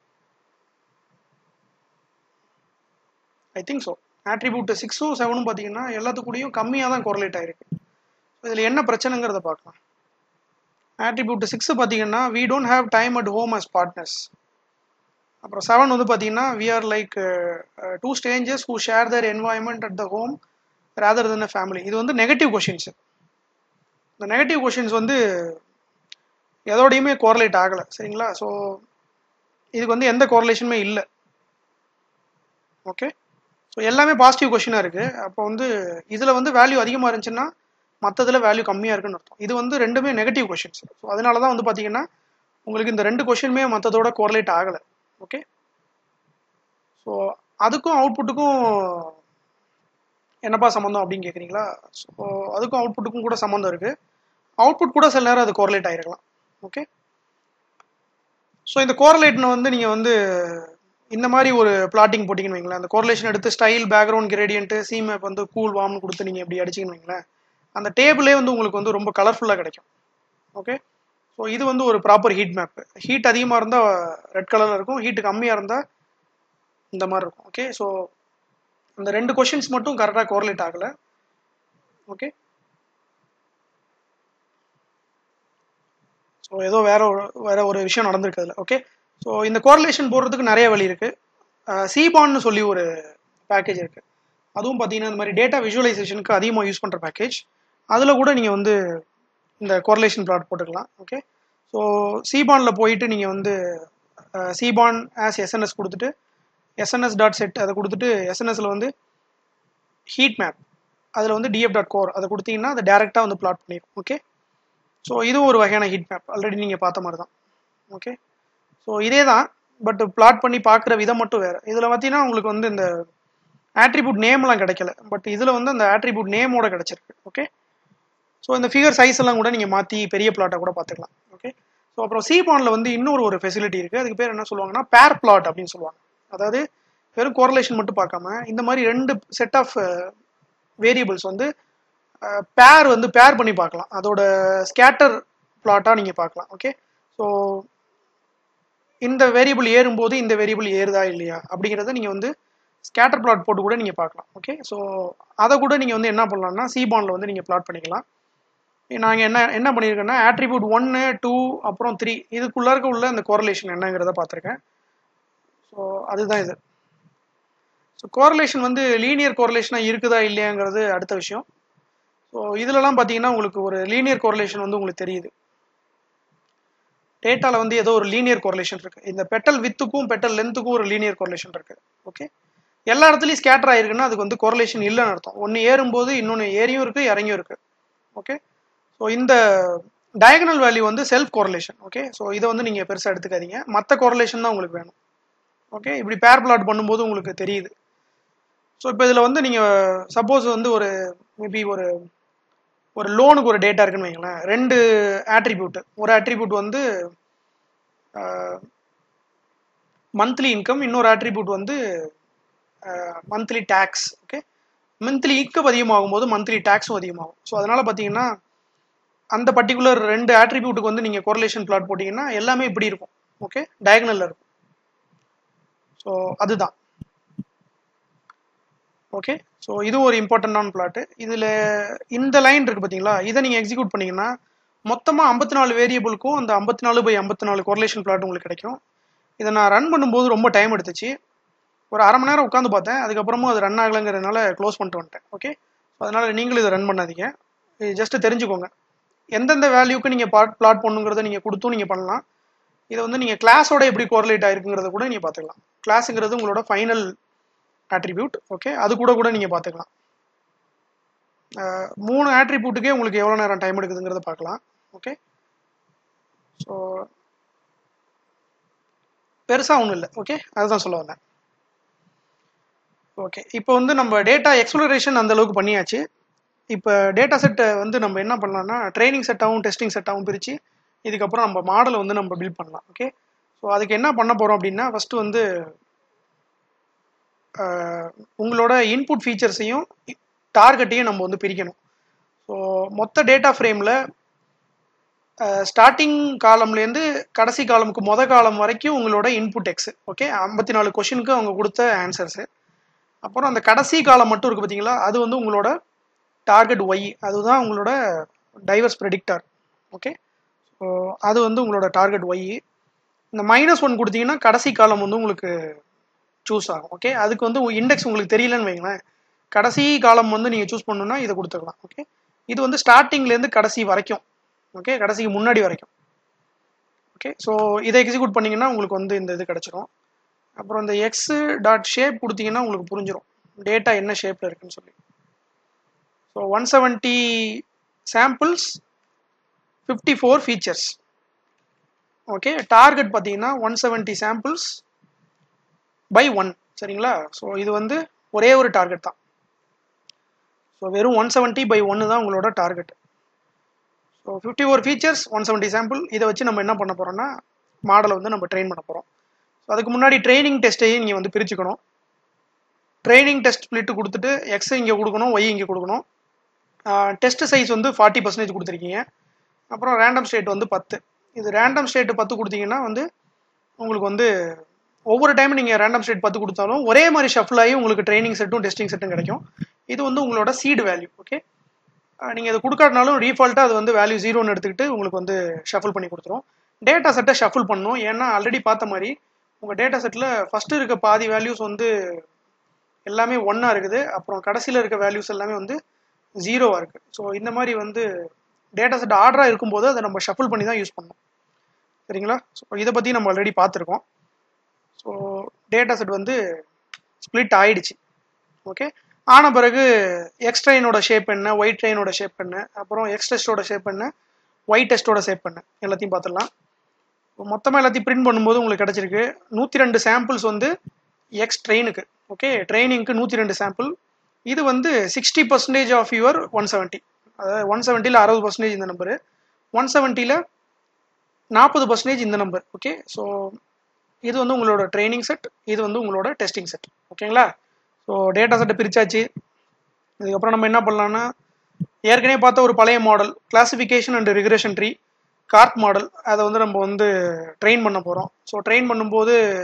I think so attribute சிக்ஸும் செவனும் பார்த்தீங்கன்னா எல்லாத்துக்கூடயும் கம்மியாக தான் கோரலேட் ஆகிருக்கு இதில் என்ன பிரச்சனைங்கிறத பார்க்கலாம் ஆட்ரிபியூட் சிக்ஸ் பார்த்தீங்கன்னா we don't have time at home as partners அப்புறம் செவன் வந்து பார்த்தீங்கன்னா we are like two strangers who share their environment at the home rather than a family இது வந்து நெகட்டிவ் கொஷின்ஸ் இந்த நெகட்டிவ் கொஷின்ஸ் வந்து எதோடையுமே correlate ஆகலை சரிங்களா ஸோ இதுக்கு வந்து எந்த கோரலேஷனுமே இல்லை ஓகே ஸோ எல்லாமே பாசிட்டிவ் கொஷினாக இருக்குது அப்போ வந்து இதில் வந்து வேல்யூ அதிகமாக இருந்துச்சுன்னா மற்றதில் வேல்யூ கம்மியாக இருக்குன்னு அர்த்தம் இது வந்து ரெண்டுமே நெகட்டிவ் கொஷின்ஸ் ஸோ அதனால தான் வந்து பார்த்தீங்கன்னா உங்களுக்கு இந்த ரெண்டு கொஷினுமே மற்றதோட கோரலேட் ஆகலை ஓகே ஸோ அதுக்கும் அவுட்புட்டுக்கும் என்னப்பா சம்மந்தம் அப்படின்னு கேட்குறீங்களா ஸோ அதுக்கும் அவுட்புட்டுக்கும் கூட சம்மந்தம் இருக்குது அவுட்புட் கூட சில நேரம் அது கோரலேட் ஆகிருக்கலாம் ஓகே ஸோ இந்த கோரலேட்னு வந்து நீங்கள் வந்து இந்த மாதிரி ஒரு பிளாட்டிங் போட்டிங்கன்னு வைங்களேன் அந்த கோரலேஷன் எடுத்து style background gradient C map வந்து கூல் வார்ம்னு கொடுத்து நீங்கள் எப்படி அடிச்சிங்கன்னு வைங்களேன் அந்த டேபிளே வந்து உங்களுக்கு வந்து ரொம்ப கலர்ஃபுல்லாக கிடைக்கும் ஓகே ஸோ இது வந்து ஒரு ப்ராப்பர் ஹீட் மேப் ஹீட் அதிகமாக இருந்தால் ரெட் கலரில் இருக்கும் ஹீட் கம்மியாக இருந்தால் இந்த மாதிரி இருக்கும் ஓகே ஸோ இந்த ரெண்டு கொஷின்ஸ் மட்டும் கரெக்டாக கோரலேட் ஆகலை ஓகே ஸோ ஏதோ வேற ஒரு வேற ஒரு விஷயம் நடந்திருக்கு அதில் ஓகே ஸோ இந்த கோரலேஷன் போடுறதுக்கு நிறைய வழி இருக்குது சிபான்னு சொல்லி ஒரு பேக்கேஜ் இருக்குது அதுவும் பார்த்தீங்கன்னா இந்த மாதிரி டேட்டா விஷுவலைசேஷனுக்கு அதிகமாக யூஸ் பண்ணுற பேக்கேஜ் அதில் கூட நீங்கள் வந்து இந்த கோரலேஷன் பிளாட் போட்டுக்கலாம் ஓகே ஸோ சிபானில் போயிட்டு நீங்கள் வந்து சிபான் ஆஸ் எஸ்என்எஸ் கொடுத்துட்டு எஸ்என்எஸ் டாட் செட் அதை கொடுத்துட்டு எஸ்என்எஸ்ல வந்து ஹீட் மேப் அதில் வந்து டிஎஃப் டாட் கோர் அதை கொடுத்தீங்கன்னா அதை டேரெக்டாக வந்து பிளாட் பண்ணிடும் ஓகே ஸோ இதுவும் ஒரு வகையான ஹீட் மேப் ஆல்ரெடி நீங்கள் பார்த்த மாதிரி தான் ஓகே ஸோ இதே தான் பட் பிளாட் பண்ணி பார்க்குற விதம் மட்டும் வேறு இதில் பார்த்தீங்கன்னா உங்களுக்கு வந்து இந்த ஆட்ரிபியூட் நேம்லாம் கிடைக்கல பட் இதில் வந்து அந்த ஆட்ரிபியூட் நேமோட கிடச்சிருக்கு ஓகே ஸோ இந்த ஃபிகர் சைஸ் எல்லாம் கூட நீங்கள் மாற்றி பெரிய பிளாட்டை கூட பார்த்துக்கலாம் ஓகே ஸோ அப்புறம் சிபானில் வந்து இன்னொரு ஒரு ஃபெசிலிட்டி இருக்குது அதுக்கு பேர் என்ன சொல்லுவாங்கன்னா பேர் பிளாட் அப்படின்னு சொல்லுவாங்க அதாவது வெறும் கோரலேஷன் மட்டும் பார்க்காம இந்த மாதிரி ரெண்டு செட் ஆஃப் வேரியபிள்ஸ் வந்து பேர் வந்து பேர் பண்ணி பார்க்கலாம் அதோட ஸ்கேட்டர் பிளாட்டாக நீங்கள் பார்க்கலாம் ஓகே ஸோ இந்த வேரியபிள் ஏறும்போது இந்த வேரியபிள் ஏறுதா இல்லையா அப்படிங்கிறத நீங்கள் வந்து ஸ்கேட்டர் பிளாட் போட்டு கூட நீங்கள் பார்க்கலாம் ஓகே ஸோ அதை கூட நீங்கள் வந்து என்ன பண்ணலாம்னா சிபானில் வந்து நீங்கள் பிளாட் பண்ணிக்கலாம் நாங்கள் என்ன என்ன பண்ணியிருக்கேன்னா ஆட்ரிபியூட் ஒன்று டூ அப்புறம் த்ரீ இதுக்குள்ளே இருக்க உள்ள அந்த கோரலேஷன் என்னங்கிறத பார்த்துருக்கேன் ஸோ அதுதான் இது ஸோ கோரலேஷன் வந்து லீனியர் கோரலேஷனாக இருக்குதா இல்லையாங்கிறது அடுத்த விஷயம் ஸோ இதுலலாம் பார்த்தீங்கன்னா உங்களுக்கு ஒரு லீனியர் கோரலேஷன் வந்து உங்களுக்கு தெரியுது டேட்டாவில் வந்து ஏதோ ஒரு லீனியர் கோரலேஷன் இருக்குது இந்த பெட்டல் வித்துக்கும் பெட்டல் லென்த்துக்கும் ஒரு லீனியர் கோரலேஷன் இருக்குது ஓகே எல்லா இடத்துலையும் ஸ்கேட்டர் ஆயிருக்குன்னா அதுக்கு வந்து கோரலேஷன் இல்லைன்னு அர்த்தம் ஒன்று ஏறும்போது இன்னொன்று ஏறியும் இருக்குது இறங்கியும் இருக்குது ஓகே ஸோ இந்த டயகனல் வேல்யூ வந்து செல்ஃப் கோரலேஷன் ஓகே ஸோ இதை வந்து நீங்கள் பெருசாக எடுத்துக்காதீங்க மற்ற கோரலேஷன் தான் உங்களுக்கு வேணும் ஓகே இப்படி பேர் பிளாட் பண்ணும்போது உங்களுக்கு தெரியுது ஸோ இப்போ இதில் வந்து நீங்கள் சப்போஸ் வந்து ஒரு மேபி ஒரு ஒரு லோனுக்கு ஒரு டேட்டா இருக்குன்னு வைங்களேன் ரெண்டு ஆட்ரிபியூட் ஒரு ஆட்ரிபியூட் வந்து மந்த்லி இன்கம் இன்னொரு ஆட்ரிபியூட் வந்து monthly tax okay monthly income அதிகமாகும் போது மந்த்லி டேக்ஸும் அதிகமாகும் ஸோ அதனால் பார்த்தீங்கன்னா அந்த பர்டிகுலர் ரெண்டு ஆட்ரிபியூட்டுக்கு வந்து நீங்கள் கோரலேஷன் பிளாட் போட்டிங்கன்னா எல்லாமே இப்படி இருக்கும் ஓகே டயகனலில் இருக்கும் ஸோ அதுதான் ஓகே ஸோ இதுவும் ஒரு இம்பார்ட்டண்டான பிளாட்டு இதில் இந்த லைன் இருக்குது பார்த்தீங்களா இதை நீங்கள் எக்ஸிக்யூட் பண்ணிங்கன்னா மொத்தமாக ஐம்பத்தி நாலு வேரியபிளுக்கும் அந்த ஐம்பத்தி நாலு பை ஐம்பத்தி நாலு கோரலேஷன் பிளாட் உங்களுக்கு கிடைக்கும் இதை நான் ரன் பண்ணும்போது ரொம்ப டைம் எடுத்துச்சு ஒரு அரை மணி நேரம் உட்காந்து பார்த்தேன் அதுக்கப்புறமும் அது ரன் ஆகலைங்கிறதுனால க்ளோஸ் பண்ணிட்டு வந்துட்டேன் ஓகே அதனால் நீங்களும் இதை ரன் பண்ணாதீங்க இது ஜஸ்ட் தெரிஞ்சுக்கோங்க எந்தெந்த வேல்யூக்கு நீங்கள் பாட் பிளாட் பண்ணுங்கிறத நீங்கள் கொடுத்தும் நீங்கள் பண்ணலாம் இதை வந்து நீங்கள் கிளாஸோட எப்படி கோரலேட் ஆயிருக்குங்கிறத கூட நீங்கள் பார்த்துக்கலாம் கிளாஸுங்கிறது உங்களோட ஃபைனல் ஆட்ரிபியூட் ஓகே அது கூட கூட நீங்கள் பார்த்துக்கலாம் மூணு ஆட்ரிபியூட்டுக்கே உங்களுக்கு எவ்வளோ நேரம் டைம் எடுக்குதுங்கிறத பார்க்கலாம் ஓகே ஸோ பெருசாக ஒன்றும் இல்லை ஓகே அதுதான் சொல்ல வந்தேன் ஓகே இப்போ வந்து நம்ம டேட்டா எக்ஸ்ப்ளரேஷன் அந்த அளவுக்கு பண்ணியாச்சு இப்போ டேட்டா செட்டை வந்து நம்ம என்ன பண்ணலாம்னா ட்ரைனிங் செட்டாகவும் டெஸ்டிங் செட்டாகவும் பிரித்து இதுக்கப்புறம் நம்ம மாடலை வந்து நம்ம பில்ட் பண்ணலாம் ஓகே ஸோ அதுக்கு என்ன பண்ண போகிறோம் அப்படின்னா ஃபஸ்ட்டு வந்து உங்களோட இன்புட் ஃபீச்சர்ஸையும் டார்கெட்டையும் நம்ம வந்து பிரிக்கணும் ஸோ மொத்த டேட்டா ஃப்ரேமில் ஸ்டார்டிங் காலம்லேருந்து கடைசி காலமுக்கு மொத காலம் வரைக்கும் உங்களோட இன்புட் எக்ஸ் ஓகே ஐம்பத்தி நாலு கொஷினுக்கு அவங்க கொடுத்த ஆன்சர்ஸு அப்புறம் அந்த கடைசி காலம் மட்டும் இருக்குது பார்த்தீங்களா அது வந்து உங்களோட டார்கெட் ஒய் அதுதான் உங்களோட டைவர்ஸ் ப்ரெடிக்டார் ஓகே ஸோ அது வந்து உங்களோட டார்கெட் ஒய் இந்த மைனஸ் ஒன் கொடுத்தீங்கன்னா கடைசி காலம் வந்து உங்களுக்கு சூஸ் ஆகும் ஓகே அதுக்கு வந்து இண்டெக்ஸ் உங்களுக்கு தெரியலன்னு வைங்களேன் கடைசி காலம் வந்து நீங்கள் சூஸ் பண்ணணும்னா இதை கொடுத்துக்கலாம் ஓகே இது வந்து ஸ்டார்டிங்லேருந்து கடைசி வரைக்கும் ஓகே கடைசிக்கு முன்னாடி வரைக்கும் ஓகே ஸோ இதை எக்ஸிக்யூட் பண்ணிங்கன்னா உங்களுக்கு வந்து இந்த இது கிடச்சிரும் அப்புறம் இந்த எக்ஸ் டாட் ஷேப் கொடுத்தீங்கன்னா உங்களுக்கு புரிஞ்சிடும் டேட்டா என்ன ஷேப்பில் இருக்குன்னு சொல்லி so one seventy samples fifty four features okay target பார்த்தீங்கன்னா one seventy samples by one சரிங்களா ஸோ இது வந்து ஒரே ஒரு டார்கெட் தான் ஸோ வெறும் ஒன் செவன்ட்டி பை ஒன்று தான் உங்களோட target so fifty four features one seventy sample இதை வச்சு நம்ம என்ன பண்ண போகிறோம்னா மாடலை வந்து நம்ம ட்ரெயின் பண்ண போகிறோம் ஸோ அதுக்கு முன்னாடி ட்ரைனிங் டெஸ்ட்டையும் நீங்கள் வந்து பிரிச்சுக்கணும் ட்ரைனிங் டெஸ்ட் ஸ்பிளிட்டு கொடுத்துட்டு எக்ஸ் இங்கே கொடுக்கணும் ஒய் இங்கே கொடுக்கணும் டெஸ்ட் சைஸ் வந்து ஃபார்ட்டி பர்சன்டேஜ் கொடுத்துருக்கீங்க அப்புறம் ரேண்டம் ஸ்டேட் வந்து பத்து இது ரேண்டம் ஸ்டேட் பத்து கொடுத்தீங்கன்னா வந்து உங்களுக்கு வந்து ஒவ்வொரு டைம் நீங்கள் ரேண்டம் ஸ்டேட் பத்து கொடுத்தாலும் ஒரே மாதிரி ஷஃபிள் ஆகி உங்களுக்கு ட்ரைனிங் செட்டும் டெஸ்டிங் செட்டும் கிடைக்கும் இது வந்து உங்களோட சீடு வேல்யூ ஓகே நீங்கள் இது கொடுக்காட்டினாலும் ரீஃபால்ட்டாக அது வந்து வேல்யூ ஜீரோன்னு எடுத்துக்கிட்டு உங்களுக்கு வந்து ஷஃபிள் பண்ணி கொடுத்துரும் டேட்டா செட்டை ஷஃபிள் பண்ணும் ஏன்னா ஆல்ரெடி பார்த்த மாதிரி உங்கள் டேட்டா செட்டில் ஃபஸ்ட்டு இருக்க பாதி வேல்யூஸ் வந்து எல்லாமே ஒன்றா இருக்குது அப்புறம் கடைசியில் இருக்க வேல்யூஸ் எல்லாமே வந்து ஜீரோவாக இருக்குது ஸோ இந்த மாதிரி வந்து டேட்டா செட் ஆர்டராக இருக்கும்போது அதை நம்ம ஷஃபிள் பண்ணி தான் யூஸ் பண்ணோம் சரிங்களா ஸோ இதை பற்றி நம்ம ஆல்ரெடி பார்த்துருக்கோம் ஸோ டேட்டா செட் வந்து ஸ்ப்ளிட் ஆயிடுச்சு ஓகே ஆன பிறகு எக்ஸ் ட்ரெயினோட ஷேப் என்ன ஒயிட் ட்ரெயினோட ஷேப் என்ன அப்புறம் எக்ஸ் டெஸ்ட்டோட ஷேப் என்ன ஒயிட் டெஸ்ட்டோட ஷேப் என்ன எல்லாத்தையும் பார்த்துடலாம் மொத்தமாக எல்லாத்தையும் பிரிண்ட் பண்ணும்போது உங்களுக்கு கிடச்சிருக்கு நூற்றி ரெண்டு சாம்பிள்ஸ் வந்து எக்ஸ் ட்ரெயினுக்கு ஓகே ட்ரைனிங்க்கு நூற்றி ரெண்டு சாம்பிள் இது வந்து sixty percentage of your one seventy அதாவது ஒன் செவன்ட்டியில் அறுபது பர்சன்டேஜ் இந்த நம்பரு ஒன் செவன்ட்டியில் நாற்பது பர்சன்டேஜ் இந்த நம்பர் ஓகே ஸோ இது வந்து உங்களோட ட்ரைனிங் செட் இது வந்து உங்களோட டெஸ்டிங் செட் ஓகேங்களா ஸோ டேட்டா செட்டை பிரிச்சாச்சு இதுக்கப்புறம் நம்ம என்ன பண்ணலாம்னா ஏற்கனவே பார்த்த ஒரு பழைய model classification and regression tree CART model அதை வந்து நம்ம வந்து ட்ரெயின் பண்ண போகிறோம் ஸோ ட்ரெயின் பண்ணும்போது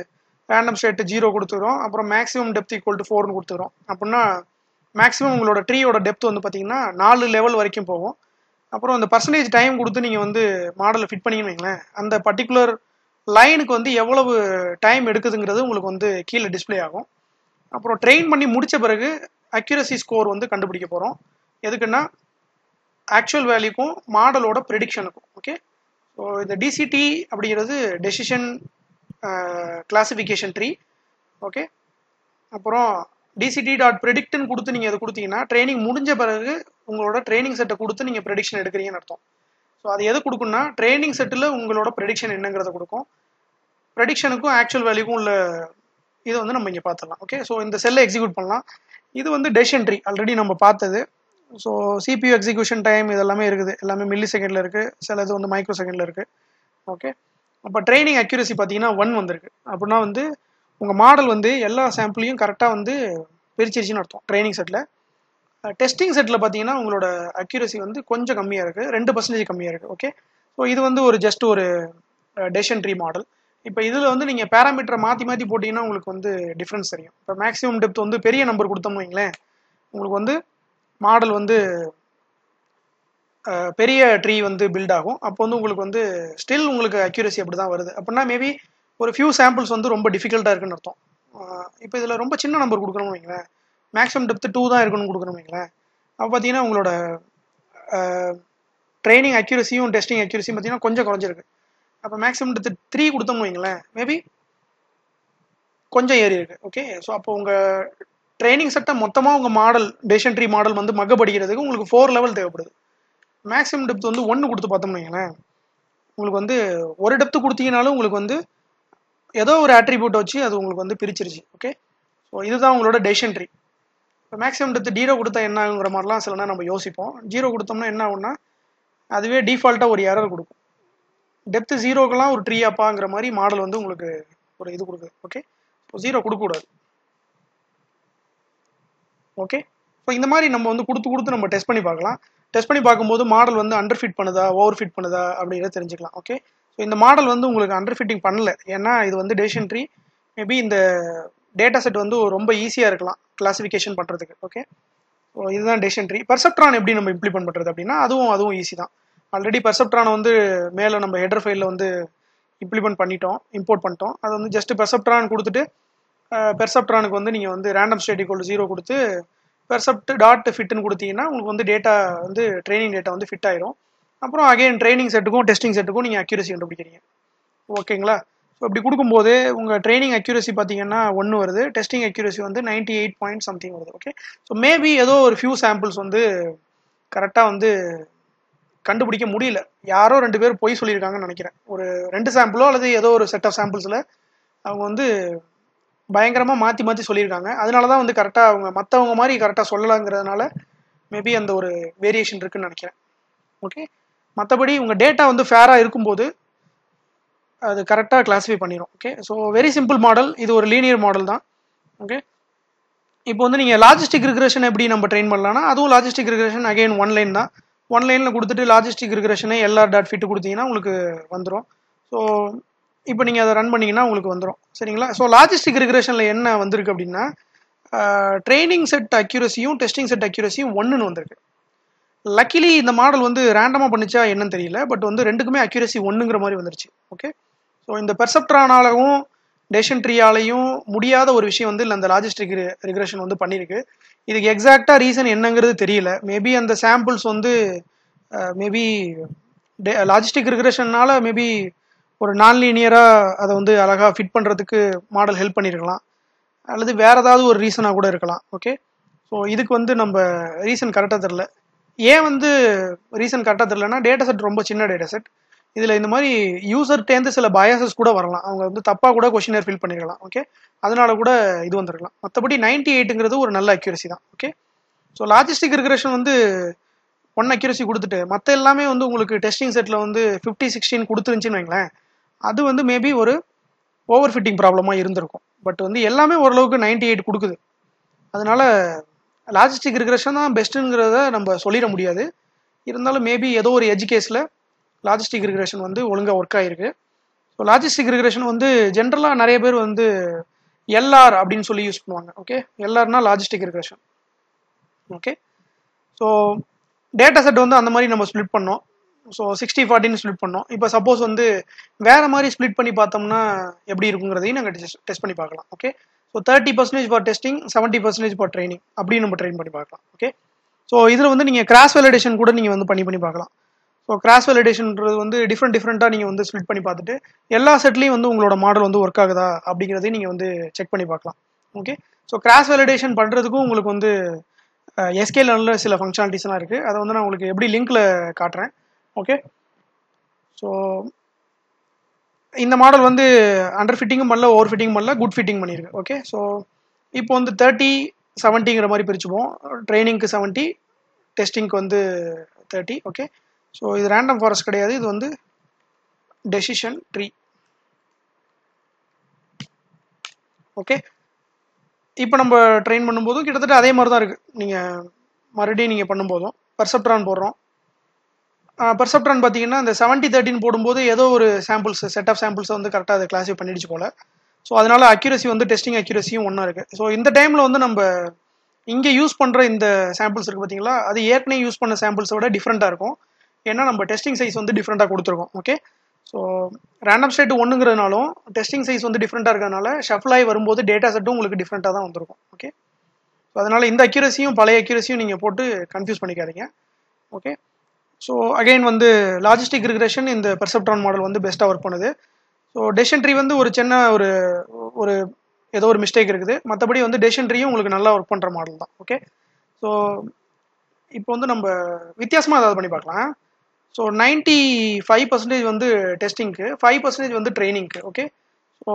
ரேண்டம் ஸ்டேட் ஜீரோ கொடுத்துக்கிறோம் அப்புறம் மேக்ஸிமம் டெப்த் ஈக்குவல் டு ஃபோர்னு கொடுத்துக்கிறோம் அப்படின்னா மேக்ஸிமம் உங்களோட ட்ரீயோட டெப்த் வந்து பார்த்தீங்கன்னா நாலு லெவல் வரைக்கும் போகும் அப்புறம் அந்த பர்சன்டேஜ் டைம் கொடுத்து நீங்கள் வந்து மாடலை ஃபிட் பண்ணீங்கன்னு வைங்களேன் அந்த பர்டிகுலர் லைனுக்கு வந்து எவ்வளவு டைம் எடுக்குதுங்கிறது உங்களுக்கு வந்து கீழே டிஸ்ப்ளே ஆகும் அப்புறம் ட்ரெயின் பண்ணி முடிச்ச பிறகு அக்யூரசி ஸ்கோர் வந்து கண்டுபிடிக்க போகிறோம் எதுக்குன்னா ஆக்சுவல் வேல்யூக்கும் மாடலோட ப்ரெடிக்ஷனுக்கும் ஓகே ஸோ இந்த டிசிடி அப்படிங்கிறது டெசிஷன் கிளாசிஃபிகேஷன் ட்ரீ ஓகே அப்புறம் டிசிடி டாட் ப்ரெடிக்ட்னு கொடுத்து நீங்கள் அதை கொடுத்தீங்கன்னா ட்ரைனிங் முடிஞ்ச பிறகு உங்களோட ட்ரைனிங் செட்டை கொடுத்து நீங்கள் ப்ரெடிக்ஷன் எடுக்கிறீங்கன்னு அர்த்தம் ஸோ அது எது கொடுக்குன்னா ட்ரைனிங் செட்டில் உங்களோட ப்ரெடிக்ஷன் என்னங்கிறத கொடுக்கும் ப்ரெடிக்ஷனுக்கும் ஆக்சுவல் வேல்யூக்கும் உள்ள இதை வந்து நம்ம இங்கே பார்த்துடலாம் ஓகே ஸோ இந்த செல்லை எக்ஸிக்யூட் பண்ணலாம் இது வந்து டெசிஷன் ட்ரீ ஆல்ரெடி நம்ம பார்த்தது ஸோ சிபியூ எக்ஸிக்யூஷன் டைம் இதெல்லாமே இருக்குது எல்லாமே மில்லி செகண்டில் இருக்குது சில இது வந்து மைக்ரோ செகண்டில் இருக்குது ஓகே அப்போ ட்ரைனிங் அக்யூரசி பார்த்தீங்கன்னா ஒன் வந்திருக்கு அப்படின்னா வந்து உங்கள் மாடல் வந்து எல்லா சாம்பிளையும் கரெக்டாக வந்து பிரிச்சிருச்சுன்னு அர்த்தம் ட்ரைனிங் செட்டில் டெஸ்டிங் செட்டில் பார்த்தீங்கன்னா உங்களோட அக்யூரசி வந்து கொஞ்சம் கம்மியாக இருக்குது ரெண்டு பர்சன்டேஜ் கம்மியாக இருக்குது ஓகே ஸோ இது வந்து ஒரு ஜஸ்ட் ஒரு டெசிஷன் ட்ரீ மாடல் இப்போ இதில் வந்து நீங்கள் பேராமீட்டரை மாற்றி மாற்றி போட்டிங்கன்னா உங்களுக்கு வந்து டிஃப்ரென்ஸ் தெரியும் இப்போ மேக்ஸிமம் டெப்த் வந்து பெரிய நம்பர் கொடுத்தோம்னு வைங்களேன் உங்களுக்கு வந்து மாடல் வந்து பெரிய ட்ரீ வந்து பில்ட் ஆகும் அப்போ வந்து உங்களுக்கு வந்து ஸ்டில் உங்களுக்கு அக்யூரசி அப்படி தான் வருது அப்படின்னா மேபி ஒரு ஃபியூ சாம்பிள்ஸ் வந்து ரொம்ப டிஃபிகல்ட்டாக இருக்குன்னு அர்த்தம் இப்போ இதில் ரொம்ப சின்ன நம்பர் கொடுக்கணும்னு வைங்களேன் மேக்ஸிமம் டெப்த் டூ தான் இருக்கணும்னு கொடுக்கணும் வைங்களேன் அப்போ பார்த்தீங்கன்னா உங்களோட ட்ரைனிங் அக்யூரசியும் டெஸ்டிங் அக்யூரசியும் பார்த்தீங்கன்னா கொஞ்சம் குறைஞ்சிருக்கு அப்போ மேக்ஸிமம் டெப்த் த்ரீ கொடுத்தோம்னு வைங்களேன் மேபி கொஞ்சம் ஏறி இருக்கு ஓகே ஸோ அப்போ உங்கள் ட்ரைனிங் செட்டை மொத்தமாக உங்கள் மாடல் டெசிஷன் ட்ரீ மாடல் வந்து மக்க படிக்கிறதுக்கு உங்களுக்கு ஃபோர் லெவல் தேவைப்படுது மேக்ஸிமம் டெப்த் வந்து ஒன்று கொடுத்து பார்த்தோம்னு வைங்களேன் உங்களுக்கு வந்து ஒரு டெப்த்து கொடுத்தீங்கனாலும் உங்களுக்கு வந்து ஏதோ ஒரு ஆட்ரிபியூட் வச்சு அது உங்களுக்கு வந்து பிரிச்சிருச்சு ஓகே ஸோ இதுதான் உங்களோட டெசிஷன் ட்ரீ இப்போ மேக்ஸிமம் டெப்த் ஜீரோ கொடுத்தா என்ன ஆகுங்கிற மாதிரிலாம் சில நேரம் நம்ம யோசிப்போம் ஜீரோ கொடுத்தோம்னா என்ன ஆகும்னா அதுவே டிஃபால்ட்டாக ஒரு எரர் கொடுக்கும் டெப்த் ஜீரோக்கெல்லாம் ஒரு ட்ரீயாப்பாங்கிற மாதிரி மாடல் வந்து உங்களுக்கு ஒரு இது கொடுக்குது ஓகே ஸோ ஜீரோ கொடுக்கக்கூடாது ஓகே ஸோ இந்த மாதிரி நம்ம வந்து கொடுத்து கொடுத்து நம்ம டெஸ்ட் பண்ணி பார்க்கலாம் டெஸ்ட் பண்ணி பார்க்கும்போது மாடல் வந்து அண்டர் ஃபிட் பண்ணுதா ஓவர் ஃபிட் பண்ணுதா அப்படிங்கிறத தெரிஞ்சுக்கலாம் ஓகே ஸோ இந்த மாடல் வந்து உங்களுக்கு அண்டர் ஃபிட்டிங் பண்ணல ஏன்னா இது வந்து டேஷன் ட்ரீ மேபி இந்த டேட்டா செட் வந்து ரொம்ப ஈஸியாக இருக்கலாம் கிளாசிஃபிகேஷன் பண்ணுறதுக்கு ஓகே ஸோ இதுதான் டேஷன் ட்ரீ பெர்செப்ட்ரான் எப்படி நம்ம இம்ப்ளிமெண்ட் பண்ணுறது அப்படின்னா அதுவும் அதுவும் ஈஸி தான் ஆல்ரெடி பெர்செப்ட்ரானை வந்து மேலே நம்ம ஹெடர் ஃபைலில் வந்து இம்ப்ளிமெண்ட் பண்ணிட்டோம் இம்போர்ட் பண்ணிட்டோம் அது வந்து ஜஸ்ட் பெர்செப்ட்ரான் கொடுத்துட்டு பெர்செப்ட்ரானுக்கு வந்து நீங்கள் வந்து ரேண்டம் ஸ்டேட் ஈக்குவல் ஜீரோ கொடுத்து பெர்செப்ட் டாட் ஃபிட்னு கொடுத்தீங்கன்னா உங்களுக்கு வந்து டேட்டா வந்து ட்ரைனிங் டேட்டா வந்து ஃபிட் ஆயிரும் அப்புறம் அகைன் ட்ரைனிங் செட்டுக்கும் டெஸ்டிங் செட்டுக்கும் நீங்கள் அக்யூரசி கண்டுபிடிக்கிறீங்க ஓகேங்களா ஸோ இப்படி கொடுக்கும்போது உங்கள் ட்ரைனிங் அக்யூரசி பார்த்தீங்கன்னா ஒன்று வருது டெஸ்டிங் அக்யூரசி வந்து நைன்டி எயிட் பாயிண்ட் சம்திங் வருது ஓகே ஸோ மேபி ஏதோ ஒரு ஃபியூ சாம்பிள்ஸ் வந்து கரெக்டாக வந்து கண்டுபிடிக்க முடியல யாரோ ரெண்டு பேர் பொய் சொல்லியிருக்காங்கன்னு நினைக்கிறேன் ஒரு ரெண்டு சாம்பிளோ அல்லது ஏதோ ஒரு செட் ஆஃப் சாம்பிள்ஸில் அவங்க வந்து பயங்கரமாக மாற்றி மாற்றி சொல்லியிருக்காங்க அதனால தான் வந்து கரெக்டாக அவங்க மற்றவங்க மாதிரி கரெக்டாக சொல்லலாங்கிறதுனால மேபி அந்த ஒரு வேரியேஷன் இருக்குன்னு நினைக்கிறேன் ஓகே மற்றபடி உங்கள் டேட்டா வந்து ஃபேராக இருக்கும்போது அது கரெக்டாக கிளாஸிஃபை பண்ணிடும் okay so very simple model இது ஒரு லீனியர் மாடல் தான் ஓகே இப்போ வந்து நீங்கள் லாஜிஸ்டிக் ரிக்ரேஷன் எப்படி நம்ம ட்ரெயின் பண்ணலாம்னா அதுவும் logistic regression again one line தான் ஒன் லைனில் கொடுத்துட்டு லாஜிஸ்டிக் ரிக்ரேஷனை எல்ஆர் டாட் ஃபிட் கொடுத்தீங்கன்னா உங்களுக்கு வந்துடும் ஸோ இப்போ நீங்கள் அதை ரன் பண்ணிங்கன்னா உங்களுக்கு வந்துடும் சரிங்களா ஸோ லாஜிஸ்டிக் ரிக்ரேஷனில் என்ன வந்திருக்கு அப்படின்னா ட்ரைனிங் செட் அக்யூரஸியும் டெஸ்டிங் செட் அக்யூரஸியும் ஒன்றுன்னு வந்திருக்கு லக்கிலி இந்த மாடல் வந்து ரேண்டமாக பண்ணிச்சா என்னன்னு தெரியல பட் வந்து ரெண்டுக்குமே அக்யூரசி ஒன்றுங்கிற மாதிரி வந்துருச்சு ஓகே ஸோ இந்த பெர்செப்ட்ரானாலும் டெஷன் ட்ரீயாலையும் முடியாத ஒரு விஷயம் வந்து இல்லை அந்த லாஜிஸ்டிக் ரிக்ரெஷன் வந்து பண்ணியிருக்கு இதுக்கு எக்ஸாக்டாக ரீசன் என்னங்கிறது தெரியல மேபி அந்த சாம்பிள்ஸ் வந்து மேபி லாஜிஸ்டிக் ரிக்ரெஷன்னால மேபி ஒரு நான் லீனியராக அதை வந்து அழகாக ஃபிட் பண்ணுறதுக்கு மாடல் ஹெல்ப் பண்ணியிருக்கலாம் அல்லது வேற ஏதாவது ஒரு ரீசனாக கூட இருக்கலாம் ஓகே ஸோ இதுக்கு வந்து நம்ம ரீசன் கரெக்டாக தெரில ஏன் வந்து ரீசன் கரெக்டாக தெரிலனா டேட்டா செட் ரொம்ப சின்ன டேட்டா செட் இதில் இந்த மாதிரி யூசர்ட்டேருந்து சில பயாசஸ் கூட வரலாம் அவங்க வந்து தப்பாக கூட கொஷினர் ஃபில் பண்ணிருக்கலாம் ஓகே அதனால கூட இது வந்திருக்கலாம் மற்றபடி நைன்டி எயிட்டுங்கிறது ஒரு நல்ல அக்யூரசி தான் ஓகே ஸோ லாஜிஸ்டிக் ரிக்ரெஷன் வந்து ஒன் அக்யூரசி கொடுத்துட்டு மற்ற எல்லாமே வந்து உங்களுக்கு டெஸ்டிங் செட்டில் வந்து ஃபிஃப்டி சிக்ஸ்டீன் கொடுத்துருந்துச்சின்னு வைங்களேன் அது வந்து மேபி ஒரு ஓவர் ஃபிட்டிங் ப்ராப்ளமாக இருந்திருக்கும் பட் வந்து எல்லாமே ஓரளவுக்கு நைன்டி எயிட் கொடுக்குது அதனால லாஜிஸ்டிக் ரிக்ரெஷன் தான் பெஸ்ட்டுங்கிறத நம்ம சொல்லிட முடியாது இருந்தாலும் மேபி ஏதோ ஒரு எஜுகேஸில் லாஜிஸ்டிக் ரிக்ரெஷன் வந்து ஒழுங்காக ஒர்க் ஆகிருக்கு ஸோ லாஜிஸ்டிக் ரிக்ரெஷன் வந்து ஜென்ரலாக நிறைய பேர் வந்து எல்ஆர் அப்படின்னு சொல்லி யூஸ் பண்ணுவாங்க ஓகே எல்ஆர்னா logistic regression okay so data set வந்து அந்த மாதிரி நம்ம ஸ்ப்ளிட் பண்ணோம் ஸோ சிக்ஸ்டி ஃபார்ட்டின்னு ஸ்ப்ளிட் பண்ணோம் இப்போ சப்போஸ் வந்து வேற மாதிரி ஸ்ப்ளிட் பண்ணி பார்த்தோம்னா எப்படி இருக்குங்கிறதையும் நாங்கள் டெஸ்ட் பண்ணி பார்க்கலாம் okay so thirty percentage for testing seventy percentage for training அப்படின்னு நம்ம ட்ரெயின் பண்ணி பார்க்கலாம் ஓகே ஸோ இதில் வந்து நீங்கள் கிராஸ் வேலிடேஷன் கூட நீங்கள் வந்து பண்ணி பண்ணி பார்க்கலாம் ஸோ கிராஸ் வேலிடேஷன்ன்றது வந்து டிஃப்ரெண்ட் டிஃப்ரெண்ட்டாக நீங்கள் வந்து ஸ்ப்ளிட் பண்ணி பார்த்துட்டு எல்லா செட்லேயும் வந்து உங்களோட மாடல் வந்து ஒர்க் ஆகுதா அப்படிங்கிறதையும் நீங்கள் வந்து செக் பண்ணி பார்க்கலாம் ஓகே ஸோ கிராஸ் வேலிடேஷன் பண்ணுறதுக்கும் உங்களுக்கு வந்து எஸ்கே லெவலில் சில ஃபங்க்ஷனாலிட்டிஸ்லாம் இருக்குது அதை வந்து நான் உங்களுக்கு எப்படி லிங்க்கில் காட்டுறேன் ஓகே ஸோ இந்த மாடல் வந்து அண்டர் ஃபிட்டிங்கும் பண்ணல ஓவர் ஃபிட்டிங் பண்ணல குட் ஃபிட்டிங் பண்ணியிருக்கு ஓகே ஸோ இப்போ வந்து தேர்ட்டி செவன்ட்டிங்கிற மாதிரி பிரிச்சுப்போம் ட்ரைனிங்க்கு செவன்ட்டி டெஸ்டிங்க்கு வந்து தேர்ட்டி ஓகே ஸோ இது ரேண்டம் ஃபாரஸ்ட் கிடையாது இது வந்து டெசிஷன் ட்ரீ ஓகே இப்போ நம்ம ட்ரெயின் பண்ணும்போதும் கிட்டத்தட்ட அதே மாதிரி தான் இருக்குது நீங்கள் மறுபடியும் நீங்கள் பண்ணும்போதும் பெர்செப்ட்ரான் போடுறோம் பெர்செப்ட்ரான் பார்த்தீங்கன்னா இந்த செவன்ட்டி தேர்ட்டின் போடும்போது ஏதோ ஒரு சாம்பிள்ஸ் செட் ஆஃப் சாம்பிள்ஸை வந்து கரெக்டாக அதை கிளாஸிஃபை பண்ணிடுச்சு போல ஸோ அதனால அக்யூரசி வந்து டெஸ்டிங் அக்யூரசியும் ஒன்றா இருக்குது ஸோ இந்த டைமில் வந்து நம்ம இங்கே யூஸ் பண்ணுற இந்த சாம்பிள்ஸ் இருக்குது பார்த்தீங்களா அது ஏற்கனவே யூஸ் பண்ண சாம்பிள்ஸை விட டிஃப்ரெண்ட்டாக இருக்கும் ஏன்னா நம்ம டெஸ்டிங் சைஸ் வந்து டிஃப்ரெண்ட்டாக கொடுத்துருக்கோம் ஓகே ஸோ ரேண்டம் ஸ்டேட் ஒன்றுங்கிறதுனாலும் டெஸ்டிங் சைஸ் வந்து டிஃப்ரெண்ட்டாக இருக்கிறதுனால ஷஃபிள் ஆகி வரும்போது டேட்டா செட்டும் உங்களுக்கு டிஃப்ரெண்ட்டாக தான் வந்திருக்கும் ஓகே ஸோ அதனால் இந்த அக்யூரசியும் பழைய அக்யூரசியும் நீங்கள் போட்டு கன்ஃபியூஸ் பண்ணிக்காதீங்க ஓகே ஸோ அகைன் வந்து லாஜிஸ்டிக் ரிக்ரெஷன் இந்த பெர்செப்ட்ரான் மாடல் வந்து பெஸ்ட்டாக ஒர்க் பண்ணுது ஸோ டெசிஷன் ட்ரீ வந்து ஒரு சின்ன ஒரு ஒரு ஏதோ ஒரு மிஸ்டேக் இருக்குது மற்றபடி வந்து டெசிஷன் ட்ரீயும் உங்களுக்கு நல்லா ஒர்க் பண்ணுற மாடல் தான் ஓகே ஸோ இப்போ வந்து நம்ம வித்தியாசமாக ஏதாவது பண்ணி பார்க்கலாம் ஸோ நைன்ட்டி ஃபைவ் பர்சன்டேஜ் வந்து டெஸ்டிங்க்கு ஃபைவ் பர்சன்டேஜ் வந்து ட்ரைனிங்க்கு ஓகே ஸோ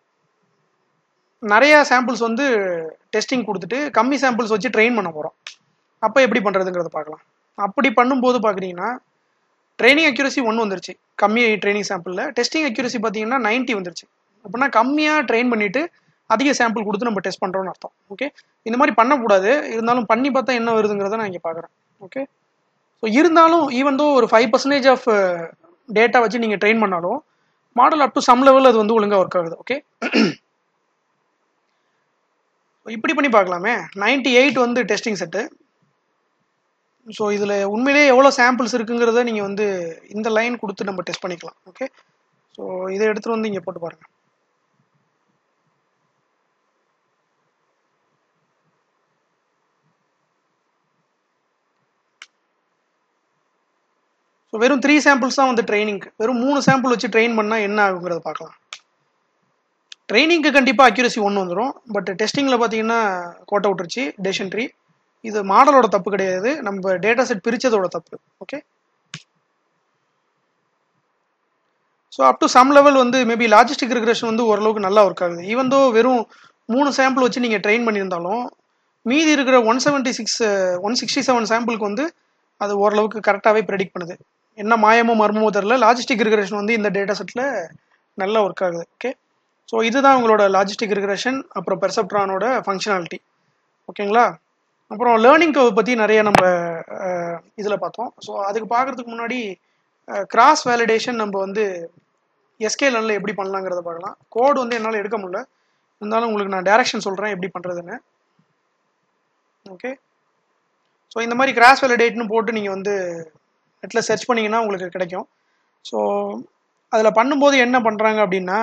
நிறைய சாம்பிள்ஸ் வந்து டெஸ்டிங் கொடுத்துட்டு கம்மி சாம்பிள்ஸ் வச்சு ட்ரெயின் பண்ண போகிறோம் அப்போ எப்படி பண்ணுறதுங்கிறத பார்க்கலாம் அப்படி பண்ணும்போது பார்க்குறீங்கன்னா ட்ரைனிங் அக்யூரசி ஒன்று வந்துருச்சு கம்மி ட்ரைனிங் சாம்பிளில் டெஸ்டிங் அக்யூரசி பார்த்தீங்கன்னா நைன்ட்டி வந்துருச்சு அப்படின்னா கம்மியாக ட்ரெயின் பண்ணிவிட்டு அதிக சாம்பிள் கொடுத்து நம்ம டெஸ்ட் பண்ணுறோம்னு அர்த்தம் ஓகே இந்த மாதிரி பண்ணக்கூடாது இருந்தாலும் பண்ணி பார்த்தா என்ன வருதுங்கிறத நான் இங்கே பார்க்குறேன் ஓகே ஸோ இருந்தாலும் ஈவன் தோ ஒரு ஃபைவ் பர்சன்டேஜ் ஆஃப் டேட்டா வச்சு நீங்கள் ட்ரெயின் பண்ணாலும் model up to some level அது வந்து ஒழுங்காக ஒர்க் ஆகுது ஓகே இப்படி பண்ணி பார்க்கலாமே நைன்டி எயிட் வந்து டெஸ்டிங் செட்டு ஸோ இதில் உண்மையிலேயே எவ்வளோ சாம்பிள்ஸ் இருக்குங்கிறத நீங்கள் வந்து இந்த லைன் கொடுத்து நம்ம டெஸ்ட் பண்ணிக்கலாம் ஓகே ஸோ இதை எடுத்துகிட்டு வந்து இங்கே போட்டு பாருங்கள் ஸோ வெறும் த்ரீ சாம்பிள்ஸ் தான் வந்து ட்ரைனிங்க்கு வெறும் மூணு சாம்பிள் வச்சு ட்ரெயின் பண்ணால் என்ன ஆகுங்கிறத பார்க்கலாம் ட்ரைனிங்க்கு கண்டிப்பாக அக்யூரசி ஒன்று வந்துடும் பட் டெஸ்டிங்கில் பார்த்தீங்கன்னா கோட்டை விட்டுருச்சு டெசிஷன் ட்ரீ இது மாடலோட தப்பு கிடையாது நம்ம டேட்டா செட் பிரித்ததோட தப்பு okay so up to some level வந்து மேபி லாஜிஸ்டிக் ரிக்ரெஷன் வந்து ஓரளவுக்கு நல்லா ஒர்க் ஆகுது ஈவன் தோ வெறும் மூணு சாம்பிள் வச்சு நீங்கள் ட்ரெயின் பண்ணியிருந்தாலும் மீதி இருக்கிற one seventy six one sixty seven சாம்பிளுக்கு வந்து அது ஓரளவுக்கு கரெக்டாகவே ப்ரெடிக்ட் பண்ணுது என்ன மாயமோ மர்மமோ தெரில லாஜிஸ்டிக் ரிக்ரெஷன் வந்து இந்த டேட்டா செட்டில் நல்லா ஒர்க் ஆகுது ஓகே ஸோ இதுதான் உங்களோட லாஜிஸ்டிக் ரிக்ரெஷன் அப்புறம் பெர்செப்ட்ரானோட ஃபங்க்ஷனாலிட்டி ஓகேங்களா அப்புறம் லேர்னிங் கர்வ் பற்றி நிறைய நம்ம இதில் பார்த்தோம் ஸோ அதுக்கு பார்க்குறதுக்கு முன்னாடி கிராஸ் வேலிடேஷன் நம்ம வந்து எஸ்கே லெவலில் எப்படி பண்ணலாங்கிறத பார்க்கலாம் கோடு வந்து என்னால் எடுக்க முடியல இருந்தாலும் உங்களுக்கு நான் டேரக்ஷன் சொல்கிறேன் எப்படி பண்ணுறதுன்னு ஓகே ஸோ இந்த மாதிரி கிராஸ் வேலிடேட்னு போட்டு நீங்கள் வந்து நெட்டில் சர்ச் பண்ணிங்கன்னா உங்களுக்கு கிடைக்கும் ஸோ அதில் பண்ணும்போது என்ன பண்ணுறாங்க அப்படின்னா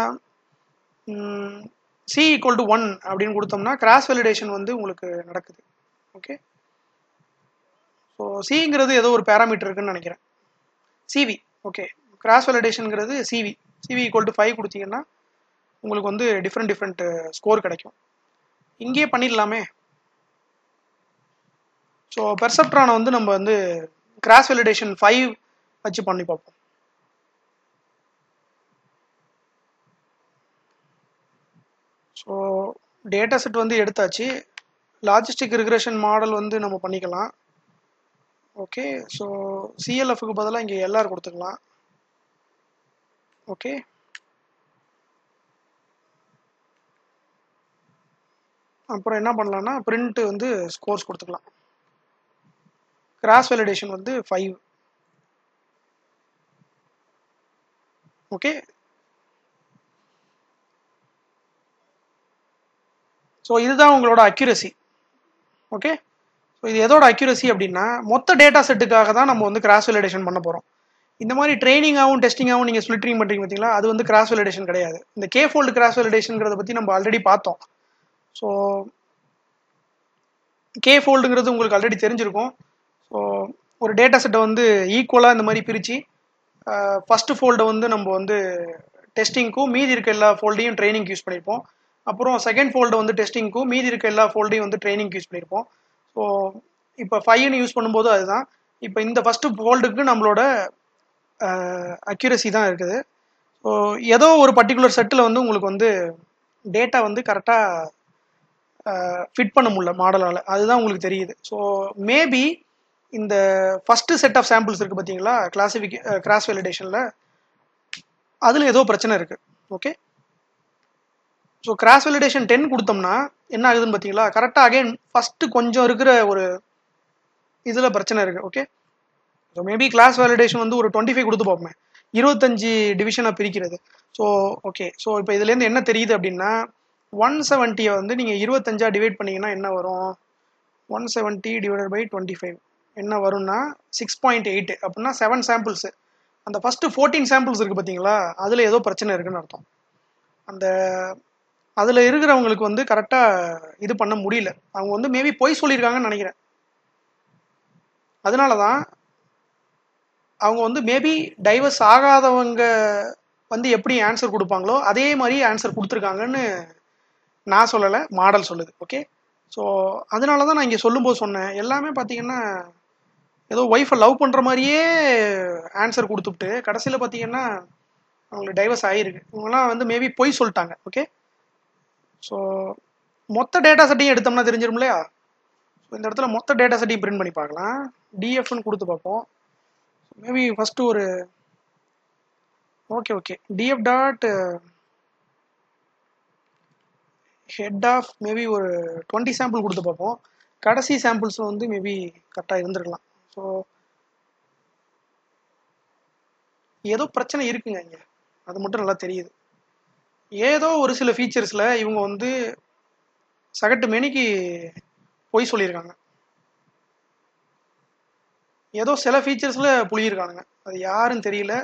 சி ஈக்குவல் டு ஒன் அப்படின்னு கொடுத்தோம்னா கிராஸ் வேலிடேஷன் வந்து உங்களுக்கு நடக்குது ஓகே ஸோ சிங்கிறது ஏதோ ஒரு பேராமீட்டர் இருக்குன்னு நினைக்கிறேன் சிவி ஓகே கிராஸ் வேலிடேஷனுங்கிறது CV CV equal to five கொடுத்தீங்கன்னா உங்களுக்கு வந்து டிஃப்ரெண்ட் டிஃப்ரெண்ட் ஸ்கோர் கிடைக்கும் இங்கேயே பண்ணிடலாமே ஸோ பெர்செப்ட்ரானை வந்து நம்ம வந்து கிராஸ் வேலிடேஷன் ஃபைவ் வச்சு பண்ணி பார்ப்போம் ஸோ டேட்டா செட் வந்து எடுத்தாச்சு லாஜிஸ்டிக் ரிக்ரெஷன் மாடல் வந்து நம்ம பண்ணிக்கலாம் ஓகே ஸோ சிஎல்எஃப்க்கு பதிலாக இங்கே எல்ஆர் கொடுத்துக்கலாம் ஓகே அப்புறம் என்ன பண்ணலாம்னா பிரிண்ட் வந்து ஸ்கோர்ஸ் கொடுத்துக்கலாம் கிராஸ் வேலிடேஷன் வந்து ஃபைவ் ஓகே ஸோ இதுதான் உங்களோட அக்யூரசி ஓகே ஸோ இது எதோட அக்யூரசி அப்படின்னா மொத்த டேட்டா செட்டுக்காக தான் நம்ம வந்து கிராஸ் வெலிடேஷன் பண்ண போகிறோம் இந்த மாதிரி ட்ரைனிங்காகவும் டெஸ்டிங்காகவும் நீங்கள் ஸ்பிளிட்டரிங் பண்ணுறீங்க பார்த்தீங்களா அது வந்து கிராஸ் வெலிடேஷன் கிடையாது இந்த கே ஃபோல்டு கிராஸ் வெலிடேஷன்ங்கிறத பற்றி நம்ம ஆல்ரெடி பார்த்தோம் ஸோ கே ஃபோல்டுங்கிறது உங்களுக்கு ஆல்ரெடி தெரிஞ்சிருக்கும் ஸோ ஒரு டேட்டா செட்டை வந்து ஈக்குவலாக இந்த மாதிரி பிரித்து ஃபஸ்ட்டு ஃபோல்டை வந்து நம்ம வந்து டெஸ்டிங்க்கும் மீதி இருக்க எல்லா ஃபோல்டையும் ட்ரைனிங் யூஸ் பண்ணியிருப்போம் அப்புறம் செகண்ட் ஃபோல்டை வந்து டெஸ்டிங்க்கும் மீதி இருக்க எல்லா ஃபோல்டையும் வந்து ட்ரைனிங் யூஸ் பண்ணியிருப்போம் ஸோ இப்போ ஃபைவ்னு யூஸ் பண்ணும்போது அதுதான் இப்போ இந்த ஃபஸ்ட்டு ஃபோல்டுக்கு நம்மளோட அக்யூரசி தான் இருக்குது ஸோ ஏதோ ஒரு பர்டிகுலர் செட்டில் வந்து உங்களுக்கு வந்து டேட்டா வந்து கரெக்டாக ஃபிட் பண்ண முடியல மாடலால் அதுதான் உங்களுக்கு தெரியுது ஸோ மேபி இந்த ஃபஸ்ட்டு செட் ஆஃப் சாம்பிள்ஸ் இருக்குது பார்த்தீங்களா கிளாசிஃபிக் கிராஸ் வெலிடேஷனில் அதில் ஏதோ பிரச்சனை இருக்குது okay so cross validation ten கொடுத்தோம்னா என்ன ஆகுதுன்னு பார்த்தீங்களா கரெக்டாக அகைன் ஃபஸ்ட்டு கொஞ்சம் இருக்கிற ஒரு இதில் பிரச்சனை இருக்குது okay so maybe cross validation வந்து ஒரு டுவெண்ட்டி ஃபைவ் கொடுத்து பார்ப்போமே இருபத்தஞ்சு டிவிஷனாக பிரிக்கிறது ஸோ ஓகே ஸோ இப்போ இதுலேருந்து என்ன தெரியுது அப்படின்னா ஒன் செவன்ட்டியை வந்து நீங்கள் இருபத்தஞ்சா டிவைட் பண்ணீங்கன்னா என்ன வரும் one seventy divided by twenty five என்ன வரும்னா சிக்ஸ் பாயிண்ட் எயிட் அப்படின்னா செவன் சாம்பிள்ஸு அந்த ஃபஸ்ட்டு ஃபோர்டீன் சாம்பிள்ஸ் இருக்குது பார்த்தீங்களா அதில் ஏதோ பிரச்சனை இருக்குன்னு அர்த்தம் அந்த அதில் இருக்கிறவங்களுக்கு வந்து கரெக்டாக இது பண்ண முடியல அவங்க வந்து மேபி பொய் சொல்லியிருக்காங்கன்னு நினைக்கிறேன் அதனால தான் அவங்க வந்து மேபி டைவர்ஸ் ஆகாதவங்க வந்து எப்படி ஆன்சர் கொடுப்பாங்களோ அதே மாதிரி ஆன்சர் கொடுத்துருக்காங்கன்னு நான் சொல்லலை மாடல் சொல்லுது ஓகே ஸோ அதனால தான் நான் இங்கே சொல்லும்போது சொன்னேன் எல்லாமே பார்த்தீங்கன்னா ஏதோ ஒய்ஃபை லவ் பண்ணுற மாதிரியே ஆன்சர் கொடுத்துட்டு கடைசியில் பார்த்தீங்கன்னா அவங்களுக்கு டைவர்ஸ் ஆகிருக்கு இவங்கெல்லாம் வந்து மேபி பொய் சொல்லிட்டாங்க ஓகே ஸோ மொத்த டேட்டா செட்டையும் எடுத்தோம்னா தெரிஞ்சிடும் இல்லையா ஸோ இந்த இடத்துல மொத்த டேட்டா செட்டையும் பிரிண்ட் பண்ணி பார்க்கலாம் டிஎஃப்னு கொடுத்து பார்ப்போம் மேபி ஃபஸ்ட்டு ஒரு okay okay DF dot head of maybe ஒரு டுவெண்ட்டி சாம்பிள் கொடுத்து பார்ப்போம் கடைசி சாம்பிள்ஸ் வந்து மேபி கரெக்டாக இருந்திருக்கலாம் ஸோ ஏதோ பிரச்சனை இருக்குங்க இங்கே அது மட்டும் நல்லா தெரியுது ஏதோ ஒரு சில ஃபீச்சர்ஸில் இவங்க வந்து சகட்டு மெனிக்கு பொய் சொல்லியிருக்காங்க ஏதோ சில ஃபீச்சர்ஸில் புளியிருக்கானுங்க அது யாருன்னு தெரியல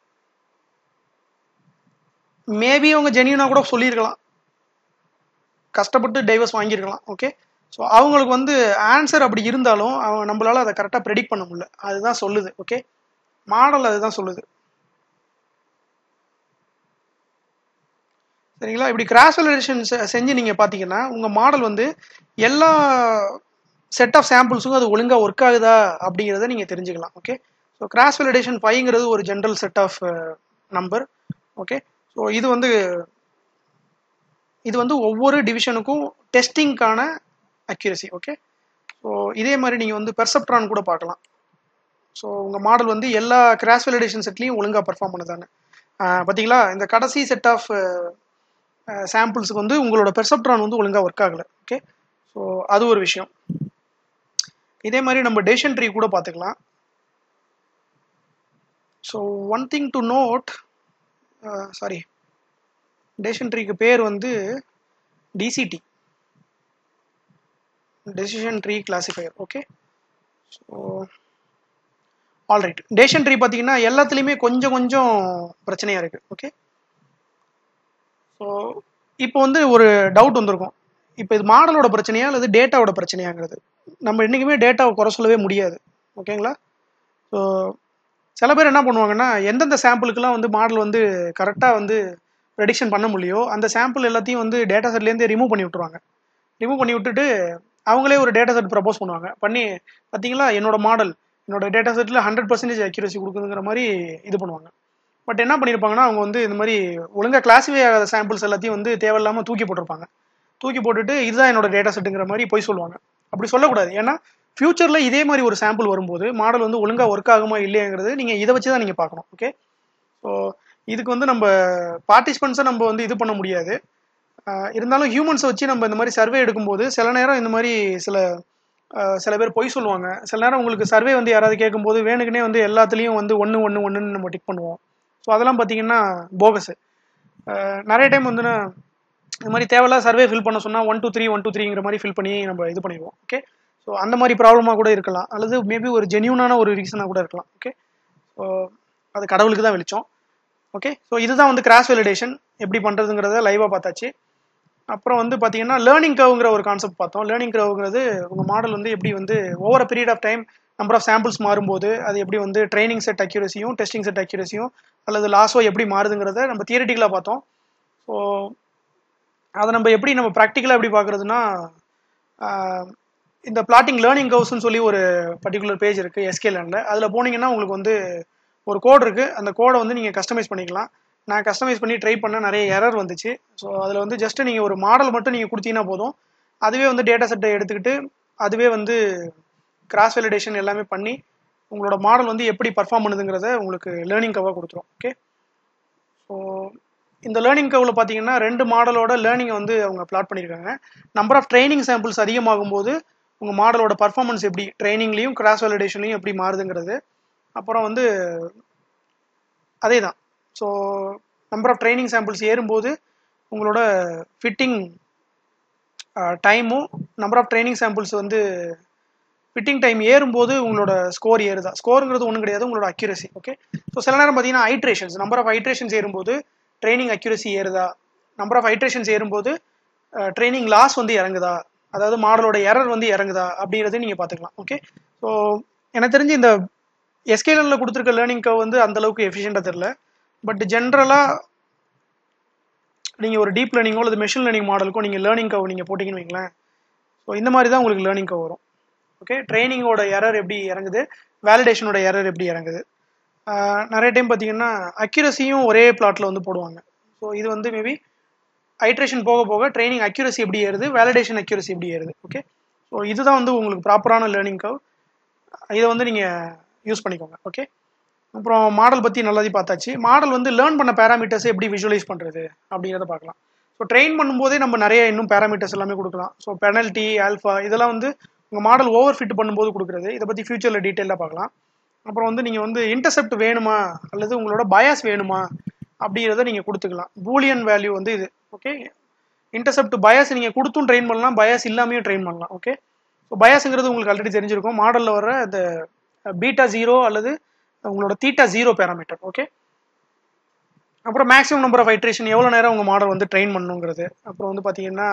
மேபி அவங்க ஜென்யூனாக கூட சொல்லியிருக்கலாம் கஷ்டப்பட்டு டைவர்ஸ் வாங்கியிருக்கலாம் ஓகே ஸோ அவங்களுக்கு வந்து ஆன்சர் அப்படி இருந்தாலும் அவங்க நம்மளால அதை கரெக்டாக ப்ரெடிக்ட் பண்ண முடியல அதுதான் சொல்லுது ஓகே மாடல் அதுதான் சொல்லுது சரிங்களா இப்படி கிராஸ் வெலிடேஷன் செஞ்சு நீங்கள் பார்த்தீங்கன்னா உங்கள் மாடல் வந்து எல்லா செட் ஆஃப் சாம்பிள்ஸுக்கும் அது ஒழுங்காக ஒர்க் ஆகுதா அப்படிங்கிறத நீங்கள் தெரிஞ்சுக்கலாம் ஓகே ஸோ கிராஸ் வெலிடேஷன் ஃபைங்கிறது ஒரு general set of number okay so இது வந்து இது வந்து ஒவ்வொரு டிவிஷனுக்கும் டெஸ்டிங்க்கான அக்யூரசி ஓகே ஸோ இதே மாதிரி நீங்கள் வந்து பெர்செப்ட்ரான் கூட பார்க்கலாம் ஸோ உங்கள் மாடல் வந்து எல்லா கிராஸ் வெலிடேஷன் செட்லேயும் ஒழுங்காக பர்ஃபார்ம் பண்ணுதானே பார்த்தீங்களா இந்த கடைசி செட் ஆஃப் சாம்பிள்ஸுக்கு வந்து உங்களோட பெர்செப்ட்ரான் வந்து ஒழுங்காக ஒர்க் ஆகலை ஓகே ஸோ அது ஒரு விஷயம் இதே மாதிரி நம்ம டேஷன் ட்ரீ கூட பார்த்துக்கலாம் so one thing to note sorry decision ட்ரீக்கு பேர் வந்து DCT decision tree classifier okay so alright decision tree பார்த்தீங்கன்னா எல்லாத்துலேயுமே கொஞ்சம் கொஞ்சம் பிரச்சனையாக இருக்குது ஓகே ஸோ இப்போ வந்து ஒரு டவுட் வந்திருக்கும் இப்போ இது மாடலோட பிரச்சனையா அல்லது டேட்டாவோட பிரச்சனையாங்கிறது நம்ம என்றைக்குமே டேட்டாவை குறை சொல்லவே முடியாது ஓகேங்களா ஸோ சில பேர் என்ன பண்ணுவாங்கன்னா எந்தெந்த சாம்பிளுக்கெல்லாம் வந்து மாடல் வந்து கரெக்டாக வந்து ப்ரெடிக்ஷன் பண்ண முடியோ அந்த சாம்பிள் எல்லாத்தையும் வந்து டேட்டா செட்லேருந்து ரிமூவ் பண்ணி விட்ருவாங்க ரிமூவ் பண்ணி விட்டுட்டு அவங்களே ஒரு டேட்டா செட் ப்ரப்போஸ் பண்ணுவாங்க பண்ணி பார்த்தீங்களா என்னோட மாடல் என்னோட டேட்டா செட்டில் ஹண்ட்ரட் பர்சன்டேஜ் அக்யூரசி கொடுக்குதுங்கிற மாதிரி இது பண்ணுவாங்க பட் என்ன பண்ணியிருப்பாங்கன்னா அவங்க வந்து இந்த மாதிரி ஒழுங்காக கிளாஸிஃபை ஆகாத சாம்பிள்ஸ் எல்லாத்தையும் வந்து தேவையில்லாமல் தூக்கி போட்டிருப்பாங்க தூக்கி போட்டுட்டு இதுதான் என்னோட டேட்டா செட்டுங்கிற மாதிரி போய் சொல்லுவாங்க அப்படி சொல்லக்கூடாது ஏன்னா ஃபியூச்சரில் இதே மாதிரி ஒரு சாம்பிள் வரும்போது மாடல் வந்து ஒழுங்காக ஒர்க் ஆகுமா இல்லையாங்கிறது நீங்கள் இதை வச்சு தான் நீங்கள் பார்க்கணும் ஓகே ஸோ இதுக்கு வந்து நம்ம பார்ட்டிசிபெண்ட்ஸை நம்ம வந்து இது பண்ண முடியாது இருந்தாலும் ஹியூமன்ஸை வச்சு நம்ம இந்த மாதிரி சர்வே எடுக்கும்போது சில நேரம் இந்த மாதிரி சில சில பேர் பொய் சொல்லுவாங்க சில நேரம் உங்களுக்கு சர்வே வந்து யாராவது கேட்கும்போது வேணுக்குனே வந்து எல்லாத்துலேயும் வந்து ஒன்று ஒன்று ஒன்றுன்னு நம்ம டிக் பண்ணுவோம் ஸோ அதெல்லாம் பார்த்தீங்கன்னா போகஸு நிறைய டைம் வந்துன்னா இது மாதிரி தேவையில்லாத சர்வே ஃபில் பண்ண சொன்னால் one two three one two த்ரீங்கிற மாதிரி ஃபில் பண்ணி நம்ம இது பண்ணிடுவோம் ஓகே ஸோ அந்த மாதிரி ப்ராப்ளமாக கூட இருக்கலாம் அல்லது மேபி ஒரு ஜென்யூனான ஒரு ரீசனாக கூட இருக்கலாம் ஓகே ஸோ அது கடவுளுக்கு தான் வெளிச்சம் ஓகே ஸோ இதுதான் வந்து கிராஸ் வெலிடேஷன் எப்படி பண்ணுறதுங்கிறத லைவாக பார்த்தாச்சு அப்புறம் வந்து பார்த்தீங்கன்னா லேர்னிங் கவுங்கிற ஒரு கான்செப்ட் பார்த்தோம் லேர்னிங் கவுங்கிறது உங்கள் மாடல் வந்து எப்படி வந்து over period of time number of samples மாறும்போது அது எப்படி வந்து ட்ரைனிங் செட் அக்யூரஸியும் டெஸ்டிங் செட் அக்யூரஸியும் அல்லது லாஸோ எப்படி மாறுதுங்கிறத நம்ம தியரிட்டிக்கலாக பார்த்தோம் ஸோ அதை நம்ம எப்படி நம்ம ப்ராக்டிக்கலாக எப்படி பார்க்குறதுனா இந்த பிளாட்டிங் லேர்னிங் கவுஸ்ன்னு சொல்லி ஒரு பர்டிகுலர் பேஜ் இருக்குது எஸ்கேலேண்டில் அதில் போனீங்கன்னா உங்களுக்கு வந்து ஒரு கோட் இருக்குது அந்த கோடை வந்து நீங்கள் கஸ்டமைஸ் பண்ணிக்கலாம் நான் கஸ்டமைஸ் பண்ணி ட்ரை பண்ண நிறைய எரர் வந்துச்சு ஸோ அதில் வந்து ஜஸ்ட் நீங்கள் ஒரு மாடல் மட்டும் நீங்கள் கொடுத்தீங்கன்னா போதும் அதுவே வந்து டேட்டா செட்டை எடுத்துக்கிட்டு அதுவே வந்து கிராஸ் வெலிடேஷன் எல்லாமே பண்ணி உங்களோட மாடல் வந்து எப்படி பர்ஃபார்ம் பண்ணுதுங்கிறத உங்களுக்கு லேர்னிங் கவாக கொடுத்துரும் ஓகே ஸோ இந்த லேர்னிங் கவில் பார்த்தீங்கன்னா ரெண்டு மாடலோட லேர்னிங்கை வந்து அவங்க பிளாட் பண்ணியிருக்காங்க நம்பர் ஆஃப் ட்ரைனிங் சாம்பிள்ஸ் அதிகமாகும் போது உங்கள் மாடலோட பர்ஃபார்மன்ஸ் எப்படி ட்ரைனிங்லேயும் கிராஸ் வெலிடேஷன்லையும் எப்படி மாறுதுங்கிறது அப்புறம் வந்து அதே தான் so number of training samples ஏறும்போது உங்களோட ஃபிட்டிங் டைமும் நம்பர் ஆஃப் ட்ரைனிங் சாம்பிள்ஸ் வந்து ஃபிட்டிங் டைம் ஏறும்போது உங்களோட ஸ்கோர் ஏறுதா ஸ்கோருங்கிறது ஒன்றும் கிடையாது உங்களோட அக்யூரசி ஓகே ஸோ சில நேரம் பார்த்தீங்கன்னா ஐட்ரேஷன்ஸ் நம்பர் ஆஃப் ஐட்ரேஷன்ஸ் ஏறும்போது ட்ரைனிங் அக்யூரசி ஏறுதா நம்பர் ஆஃப் ஐட்ரேஷன்ஸ் ஏறும்போது ட்ரைனிங் லாஸ் வந்து இறங்குதா அதாவது மாடலோட எரர் வந்து இறங்குதா அப்படிங்கிறதையும் நீங்கள் பார்த்துக்கலாம் ஓகே ஸோ எனக்கு தெரிஞ்சு இந்த எஸ்கேலனில் கொடுத்துருக்க லேர்னிங் கவ் வந்து அந்த அளவுக்கு எஃபிஷியண்டாக தெரில பட் ஜென்ரலாக நீங்கள் ஒரு டீப் லேர்னிங்கோ அல்லது மெஷின் லேர்னிங் மாடலுக்கோ நீங்கள் லேர்னிங் கவ் நீங்கள் போட்டிங்கன்னு வைங்களேன் ஸோ இந்த மாதிரி தான் உங்களுக்கு லேர்னிங் கவ் வரும் ஓகே ட்ரைனிங்கோட எரர் எப்படி இறங்குது வேலிடேஷனோட எரர் எப்படி இறங்குது நிறைய டைம் பார்த்தீங்கன்னா அக்யூரஸியும் ஒரே பிளாட்டில் வந்து போடுவாங்க ஸோ இது வந்து மேபி ஐட்ரேஷன் போக போக ட்ரைனிங் அக்யூரசி எப்படி ஏறுது வேலிடேஷன் அக்யூரசி எப்படி ஏறுது ஓகே ஸோ இதுதான் வந்து உங்களுக்கு ப்ராப்பரான லேர்னிங் கவ் இதை வந்து நீங்கள் யூஸ் பண்ணிக்கோங்க ஓகே அப்புறம் மாடல் பற்றி நல்லதே பார்த்தாச்சு மாடல் வந்து லேர்ன் பண்ண பேராமீட்டர்ஸை எப்படி விஷுவலைஸ் பண்ணுறது அப்படிங்கிறத பார்க்கலாம் ஸோ ட்ரெயின் பண்ணும்போதே நம்ம நிறைய இன்னும் பேராமீட்டர்ஸ் எல்லாமே கொடுக்கலாம் ஸோ பெனல்ட்டி ஆல்ஃபா இதெல்லாம் வந்து உங்கள் மாடல் ஓவர் ஃபிட் பண்ணும்போது கொடுக்குறது இதை பற்றி ஃபியூச்சரில் டீட்டெயிலாக பார்க்கலாம் அப்புறம் வந்து நீங்கள் வந்து இன்டர்செப்ட் வேணுமா அல்லது உங்களோட பயாஸ் வேணுமா அப்படிங்கிறத நீங்கள் கொடுத்துக்கலாம் பூலியன் வேல்யூ வந்து இது ஓகே இன்டர்செப்ட் பயாஸ் நீங்கள் கொடுத்தும் ட்ரெயின் பண்ணலாம் பயாஸ் இல்லாமையும் ட்ரெயின் பண்ணலாம் ஓகே ஸோ பயாஸுங்கிறது உங்களுக்கு ஆல்ரெடி தெரிஞ்சிருக்கும் மாடலில் வர இந்த பீட்டா ஜீரோ அல்லது உங்களோட தீட்டா ஜீரோ பேராமீட்டர் ஓகே அப்புறம் மேக்ஸிமம் நம்பர் ஆஃப் ஐட்ரேஷன் எவ்வளோ நேரம் உங்கள் மாடல் வந்து ட்ரெயின் பண்ணுங்கிறது அப்புறம் வந்து பார்த்தீங்கன்னா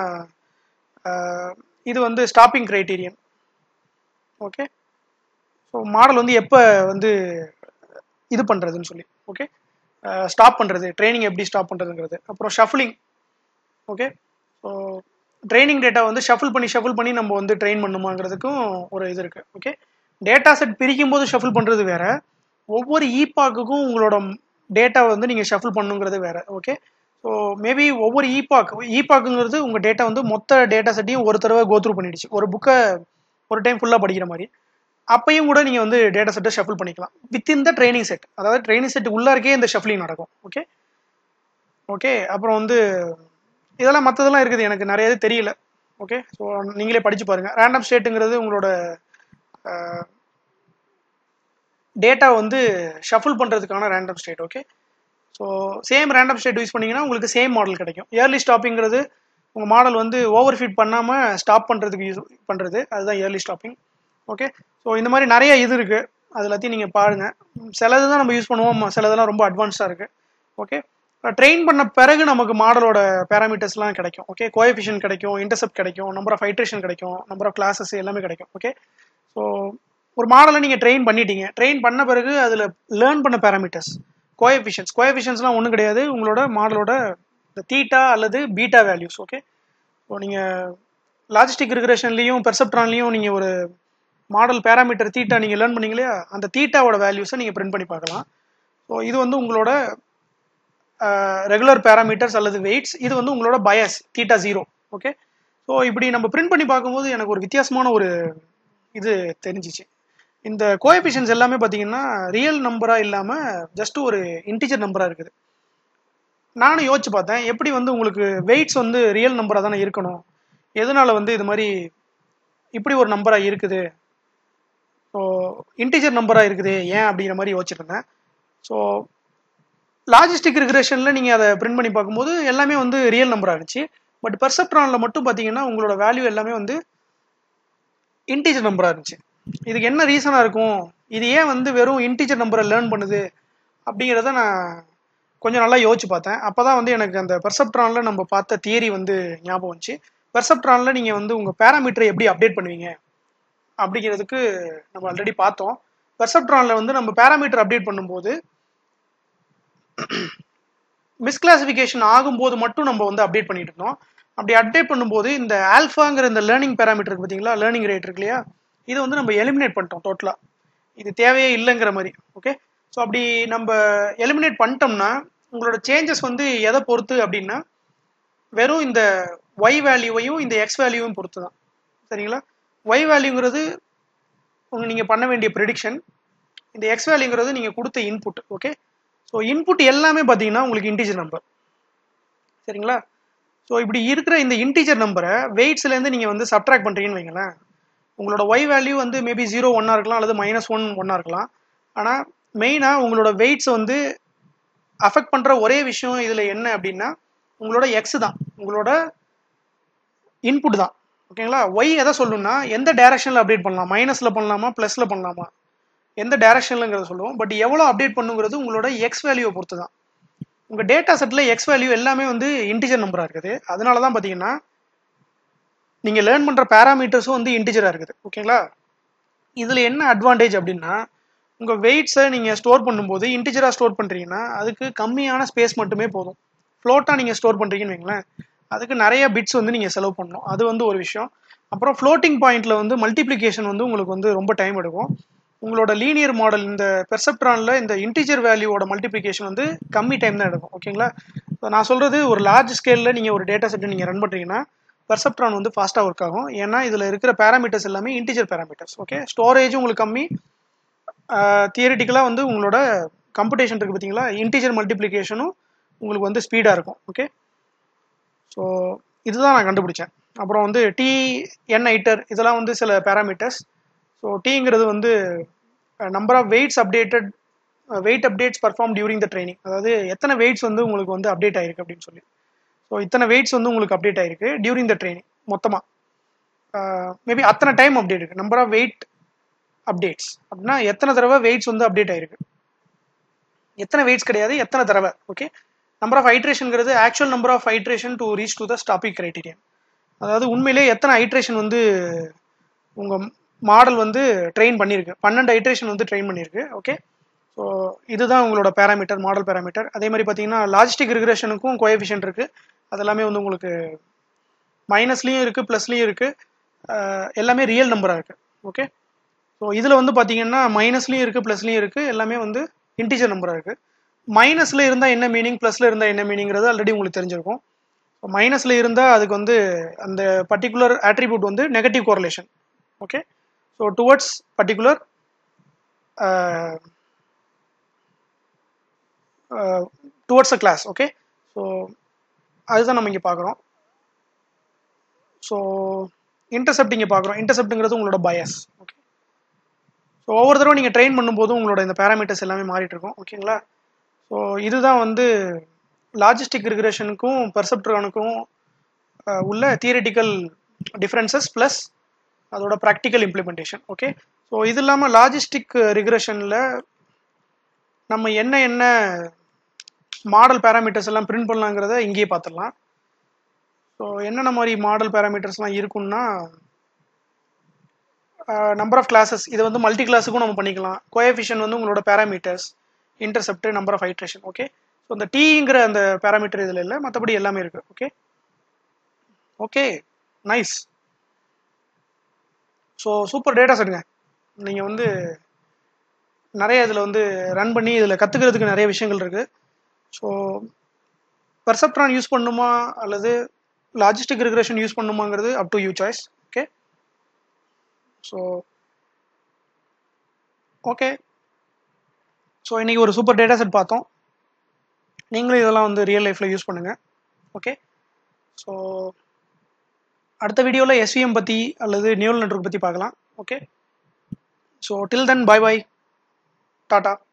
இது வந்து stopping criterion okay so model வந்து எப்போ வந்து இது பண்ணுறதுன்னு சொல்லி ஓகே ஸ்டாப் பண்ணுறது ட்ரைனிங் எப்படி ஸ்டாப் பண்ணுறதுங்கிறது அப்புறம் shuffling okay so training data வந்து ஷஃபிள் பண்ணி ஷஃபிள் பண்ணி நம்ம வந்து ட்ரெயின் பண்ணுமாங்கிறதுக்கும் ஒரு இது இருக்குது ஓகே டேட்டா செட் பிரிக்கும் போது ஷஃபிள் பண்ணுறது வேற ஒவ்வொரு ஈபாக்குக்கும் உங்களோட டேட்டாவை வந்து நீங்கள் ஷஃபிள் பண்ணுங்கிறது வேற ஓகே ஸோ மேபி ஒவ்வொரு ஈபாக் ஈபாக்குங்கிறது உங்கள் டேட்டா வந்து மொத்த டேட்டா செட்டையும் ஒரு தடவை கோத்ரூ பண்ணிடுச்சு ஒரு புக்கை ஒரு டைம் ஃபுல்லாக படிக்கிற மாதிரி அப்பையும் கூட நீங்கள் வந்து டேட்டா செட்டை ஷஃபிள் பண்ணிக்கலாம் வித்தின் த ட்ரைனிங் செட் அதாவது ட்ரைனிங் செட் உள்ளாருக்கே இந்த ஷஃப்லிங் நடக்கும் ஓகே ஓகே அப்புறம் வந்து இதெல்லாம் மற்றதெல்லாம் இருக்குது எனக்கு நிறைய இது தெரியல ஓகே ஸோ நீங்களே படித்து பாருங்கள் ரேண்டம் ஸ்டேட்டுங்கிறது உங்களோட டேட்டா வந்து ஷஃபிள் பண்ணுறதுக்கான random state okay so same random state use பண்ணிங்கன்னா உங்களுக்கு சேம் மாடல் கிடைக்கும் இயர்லி ஸ்டாப்பிங்கிறது உங்கள் மாடல் வந்து ஓவர் ஃபீட் பண்ணாமல் ஸ்டாப் பண்ணுறதுக்கு யூஸ் பண்ணுறது அதுதான் இயர்லி ஸ்டாப்பிங் ஓகே ஸோ இந்த மாதிரி நிறைய இது இருக்குது அது எல்லாத்தையும் நீங்கள் பாருங்கள் சிலது தான் நம்ம யூஸ் பண்ணுவோம் சிலதெல்லாம் ரொம்ப அட்வான்ஸ்டாக இருக்குது ஓகே ட்ரெயின் பண்ண பிறகு நமக்கு மாடலோட பேராமீட்டர்ஸ்லாம் கிடைக்கும் ஓகே கோஎஃபிஷியன் கிடைக்கும் இன்டர்செப்ட் கிடைக்கும் நம்பர் ஆஃப் ஹைட்ரேஷன் கிடைக்கும் நம்பர் ஆஃப் கிளாஸஸ் எல்லாமே கிடைக்கும் ஓகே ஸோ ஒரு மாடலை நீங்கள் ட்ரெயின் பண்ணிட்டீங்க ட்ரெயின் பண்ண பிறகு அதில் லேர்ன் பண்ண பேராமீட்டர்ஸ் கோஎஃபிஷியன்ஸ் கோஎஃபிஷியன்ஸ்லாம் ஒன்றும் கிடையாது உங்களோட மாடலோட இந்த தீட்டா அல்லது பீட்டா வேல்யூஸ் ஓகே ஸோ நீங்கள் லாஜிஸ்டிக் ரிக்ரேஷன்லேயும் பெர்செப்ட்ரான்லேயும் நீங்கள் ஒரு மாடல் பேராமீட்டர் தீட்டா நீங்கள் லேர்ன் பண்ணீங்க இல்லையா அந்த தீட்டாவோட வேல்யூஸை நீங்கள் பிரிண்ட் பண்ணி பார்க்கலாம் ஸோ இது வந்து உங்களோட ரெகுலர் பேராமீட்டர்ஸ் அல்லது வெயிட்ஸ் இது வந்து உங்களோட bias theta zero okay so இப்படி நம்ம பிரிண்ட் பண்ணி பார்க்கும்போது எனக்கு ஒரு வித்தியாசமான ஒரு இது தெரிஞ்சிச்சு இந்த கோஎபிஷன்ஸ் எல்லாமே பார்த்தீங்கன்னா ரியல் நம்பராக இல்லாமல் ஜஸ்ட் ஒரு இன்டிஜர் நம்பராக இருக்குது நானும் யோசிச்சு பார்த்தேன் எப்படி வந்து உங்களுக்கு வெயிட்ஸ் வந்து ரியல் நம்பராக தானே இருக்கணும் எதனால வந்து இது மாதிரி இப்படி ஒரு நம்பராக இருக்குது ஸோ இன்டிஜர் நம்பராக இருக்குது ஏன் அப்படிங்கிற மாதிரி யோசிச்சிருந்தேன் ஸோ லாஜிஸ்டிக் ரிக்ரேஷனில் நீங்கள் அதை பிரிண்ட் பண்ணி பார்க்கும்போது எல்லாமே வந்து ரியல் நம்பராக இருந்துச்சு பட் பெர்செப்ட்ரானில் மட்டும் பார்த்தீங்கன்னா உங்களோட வேல்யூ எல்லாமே வந்து இன்டீஜர் நம்பராக இருந்துச்சு இதுக்கு என்ன ரீசனாக இருக்கும் இது ஏன் வந்து வெறும் இன்டீஜர் நம்பரை லேர்ன் பண்ணுது அப்படிங்கிறத நான் கொஞ்சம் நல்லா யோசிச்சு பார்த்தேன் அப்போ தான் வந்து எனக்கு அந்த பெர்செப்ட்ரானில் நம்ம பார்த்த தியரி வந்து ஞாபகம் வந்துச்சு பெர்செப்ட்ரானில் நீங்கள் வந்து உங்கள் பேராமீட்டரை எப்படி அப்டேட் பண்ணுவீங்க அப்படிங்கிறதுக்கு நம்ம ஆல்ரெடி பார்த்தோம் பெர்செப்ட்ரானில் வந்து நம்ம பேராமீட்டர் அப்டேட் பண்ணும்போது மிஸ்கிளாசிஃபிகேஷன் ஆகும்போது மட்டும் நம்ம வந்து அப்டேட் பண்ணிட்டு இருந்தோம் அப்படி அப்டேட் பண்ணும்போது இந்த ஆல்ஃபாங்கிற இந்த லேர்னிங் பேராமீட்டர் இருக்கு பார்த்தீங்களா லேர்னிங் ரேட் இருக்கு இல்லையா இது வந்து நம்ம எலிமினேட் பண்ணிட்டோம் டோட்டலாக இது தேவையே இல்லைங்கிற மாதிரி ஓகே ஸோ அப்படி நம்ம எலிமினேட் பண்ணிட்டோம்னா உங்களோட சேஞ்சஸ் வந்து எதை பொறுத்து அப்படின்னா வெறும் இந்த ஒய் வேல்யூவையும் இந்த எக்ஸ் வேல்யூவையும் பொறுத்து தான் சரிங்களா ஒய் வேல்யூங்கிறது உங்க நீங்கள் பண்ண வேண்டிய ப்ரிடிக்ஷன் இந்த எக்ஸ் வேல்யூங்கிறது நீங்கள் கொடுத்த இன்புட் ஓகே ஸோ இன்புட் எல்லாமே பார்த்தீங்கன்னா உங்களுக்கு இன்டீஜர் நம்பர் சரிங்களா ஸோ இப்படி இருக்கிற இந்த இன்டீஜர் நம்பரை வெயிட்ஸ்லேருந்து நீங்கள் வந்து சப்ட்ராக்ட் பண்ணுறீங்கன்னு வைங்களேன் உங்களோட ஒய் வேல்யூ வந்து மேபி ஜீரோ ஒன்னாக இருக்கலாம் அல்லது மைனஸ் ஒன் ஒன்னாக இருக்கலாம் ஆனால் மெயினாக உங்களோட வெயிட்ஸ் வந்து அஃபெக்ட் பண்ணுற ஒரே விஷயம் இதில் என்ன அப்படின்னா உங்களோட எக்ஸ் தான் உங்களோட இன்புட் தான் ஓகேங்களா ஒய் எதை சொல்லணும்னா எந்த டைரக்ஷனில் அப்டேட் பண்ணலாம் மைனஸில் பண்ணலாமா ப்ளஸில் பண்ணலாமா எந்த டைரக்ஷன்லங்கிறத சொல்லுவோம் பட் எவ்வளோ அப்டேட் பண்ணுங்கிறது உங்களோட எக்ஸ் வேல்யூவை பொறுத்து தான் உங்கள் டேட்டா செட்டில் எக்ஸ் வேல்யூ எல்லாமே வந்து இன்டிஜர் நம்பராக இருக்குது அதனால தான் பார்த்தீங்கன்னா நீங்கள் லேர்ன் பண்ணுற பேராமீட்டர்ஸும் வந்து இன்டிஜராக இருக்குது ஓகேங்களா இதில் என்ன அட்வான்டேஜ் அப்படின்னா உங்கள் வெயிட்ஸை நீங்கள் ஸ்டோர் பண்ணும்போது இன்டிஜராக ஸ்டோர் பண்ணுறீங்கன்னா அதுக்கு கம்மியான ஸ்பேஸ் மட்டுமே போதும் ஃப்ளோட்டாக நீங்கள் ஸ்டோர் பண்ணுறீங்கன்னு வைங்களேன் அதுக்கு நிறைய பிட்ஸ் வந்து நீங்கள் செலவு பண்ணணும் அது வந்து ஒரு விஷயம் அப்புறம் ஃப்ளோட்டிங் பாயிண்ட்டில் வந்து மல்டிப்ளிகேஷன் வந்து உங்களுக்கு வந்து ரொம்ப டைம் எடுக்கும் உங்களோட லீனியர் மாடல் இந்த பெர்செப்ட்ரானில் இந்த இன்டிஜர் வேல்யூவோட மல்டிப்ளிகேஷன் வந்து கம்மி டைம் தான் எடுக்கும் ஓகேங்களா ஸோ நான் சொல்கிறது ஒரு லார்ஜ் ஸ்கேலில் நீங்கள் ஒரு டேட்டா செட்டை நீங்கள் ரன் பண்ணுறீங்கன்னா பெர்செப்ட்ரான் வந்து ஃபாஸ்ட்டாக ஒர்க் ஆகும் ஏன்னா இதில் இருக்கிற பேராமீட்டர்ஸ் எல்லாமே இன்டிஜர் பேராமீட்டர்ஸ் ஓகே ஸ்டோரேஜும் உங்களுக்கு கம்மி தியரிட்டிக்கலாக வந்து உங்களோட கம்ப்யூட்டேஷன் இருக்குது பார்த்தீங்களா இன்டிஜர் மல்டிப்ளிகேஷனும் உங்களுக்கு வந்து ஸ்பீடாக இருக்கும் ஓகே ஸோ இதுதான் நான் கண்டுபிடிச்சேன் அப்புறம் வந்து டி என் ஐட்டர் இதெல்லாம் வந்து சில பேராமீட்டர்ஸ் ஸோ டீங்கிறது வந்து number of weights updated weight updates perform during the training அதாவது எத்தனை வெயிட்ஸ் வந்து உங்களுக்கு வந்து அப்டேட் ஆயிருக்கு அப்படின்னு சொல்லி ஸோ இத்தனை வெயிட்ஸ் வந்து உங்களுக்கு அப்டேட் ஆயிருக்கு டியூரிங் த ட்ரைனிங் மொத்தமாக மேபி அத்தனை டைம் அப்டேட் இருக்கு நம்பர் ஆஃப் வெயிட் அப்டேட்ஸ் அப்படின்னா எத்தனை தடவை வெயிட்ஸ் வந்து அப்டேட் ஆயிருக்கு எத்தனை வெயிட்ஸ் கிடையாது எத்தனை தடவை ஓகே நம்பர் ஆஃப் ஹைட்ரேஷனுங்கிறது actual number of iteration to reach to the stopping criterion அதாவது உண்மையிலே எத்தனை ஹைட்ரேஷன் வந்து உங்கள் மாடல் வந்து ட்ரெயின் பண்ணியிருக்கு பன்னெண்டு ஹைட்ரேஷன் வந்து ட்ரெயின் பண்ணியிருக்கு ஓகே ஸோ இதுதான் உங்களோட பேராமீட்டர் மாடல் பேராமீட்டர் அதே மாதிரி பார்த்தீங்கன்னா லாஜிஸ்டிக் ரிக்ரெஷனுக்கும் கோஎஃபிஷியன்ட் இருக்குது அதெல்லாமே வந்து உங்களுக்கு மைனஸ்லேயும் இருக்குது ப்ளஸ்லேயும் இருக்குது எல்லாமே ரியல் நம்பராக இருக்குது ஓகே ஸோ இதில் வந்து பார்த்தீங்கன்னா மைனஸ்லேயும் இருக்குது ப்ளஸ்லேயும் இருக்குது எல்லாமே வந்து இன்டிஜர் நம்பராக இருக்குது மைனஸில் இருந்தால் என்ன மீனிங் ப்ளஸில் இருந்தால் என்ன மீனிங்கிறது ஆல்ரெடி உங்களுக்கு தெரிஞ்சிருக்கும் ஸோ மைனஸில் இருந்தால் அதுக்கு வந்து அந்த பர்டிகுலர் ஆட்ரிபியூட் வந்து negative correlation okay so towards particular towards a class okay so அதுதான் நம்ம இங்கே பார்க்குறோம் ஸோ இன்டர்செப்ட் இங்கே பார்க்குறோம் இன்டர்செப்ட்டுங்கிறது உங்களோட பயஸ் ஓகே ஸோ ஒவ்வொரு தடவை நீங்கள் ட்ரெயின் பண்ணும்போது உங்களோட இந்த பேராமீட்டர்ஸ் எல்லாமே மாறிட்டு இருக்கும் ஓகேங்களா ஸோ இதுதான் வந்து லாஜிஸ்டிக் ரிக்ரெஷனுக்கும் பெர்செப்ட்ரானுக்கும் உள்ள தியரிட்டிக்கல் டிஃப்ரென்சஸ் ப்ளஸ் அதோட ப்ராக்டிக்கல் இம்ப்ளிமெண்டேஷன் ஓகே ஸோ இது இல்லாமல் லாஜிஸ்டிக் ரிக்ரெஷனில் நம்ம என்ன என்ன மாடல் பேராமீட்டர்ஸ் எல்லாம் பிரிண்ட் பண்ணலாங்கிறத இங்கேயே பார்த்துடலாம் ஸோ என்னென்ன மாதிரி மாடல் பேராமீட்டர்ஸ்லாம் இருக்குன்னா நம்பர் ஆஃப் கிளாஸஸ் இதை வந்து மல்டி கிளாஸுக்கும் நம்ம பண்ணிக்கலாம் கோஎஃபிஷியன் வந்து உங்களோட parameters intercept number of iteration okay so இந்த டீங்கிற அந்த பேராமீட்டர் இதில் இல்லை மற்றபடி எல்லாமே இருக்குது okay okay nice so super data செட்டுங்க நீங்கள் வந்து நிறைய இதில் வந்து ரன் பண்ணி இதில் கற்றுக்கிறதுக்கு நிறைய விஷயங்கள் இருக்குது ஸோ பெர்செப்ட்ரான் யூஸ் பண்ணுமா அல்லது லாஜிஸ்டிக் ரிக்ரெஷன் யூஸ் பண்ணுமாங்கிறது up to you choice okay so okay so இன்றைக்கி ஒரு சூப்பர் டேட்டா செட் பார்த்தோம் நீங்களும் இதெல்லாம் வந்து ரியல் லைஃப்பில் யூஸ் பண்ணுங்கள் ஓகே ஸோ அடுத்த வீடியோவில் எஸ்விஎம் பற்றி அல்லது நியூரல் நெட்ஒர்க் பற்றி பார்க்கலாம் okay so till then bye bye tata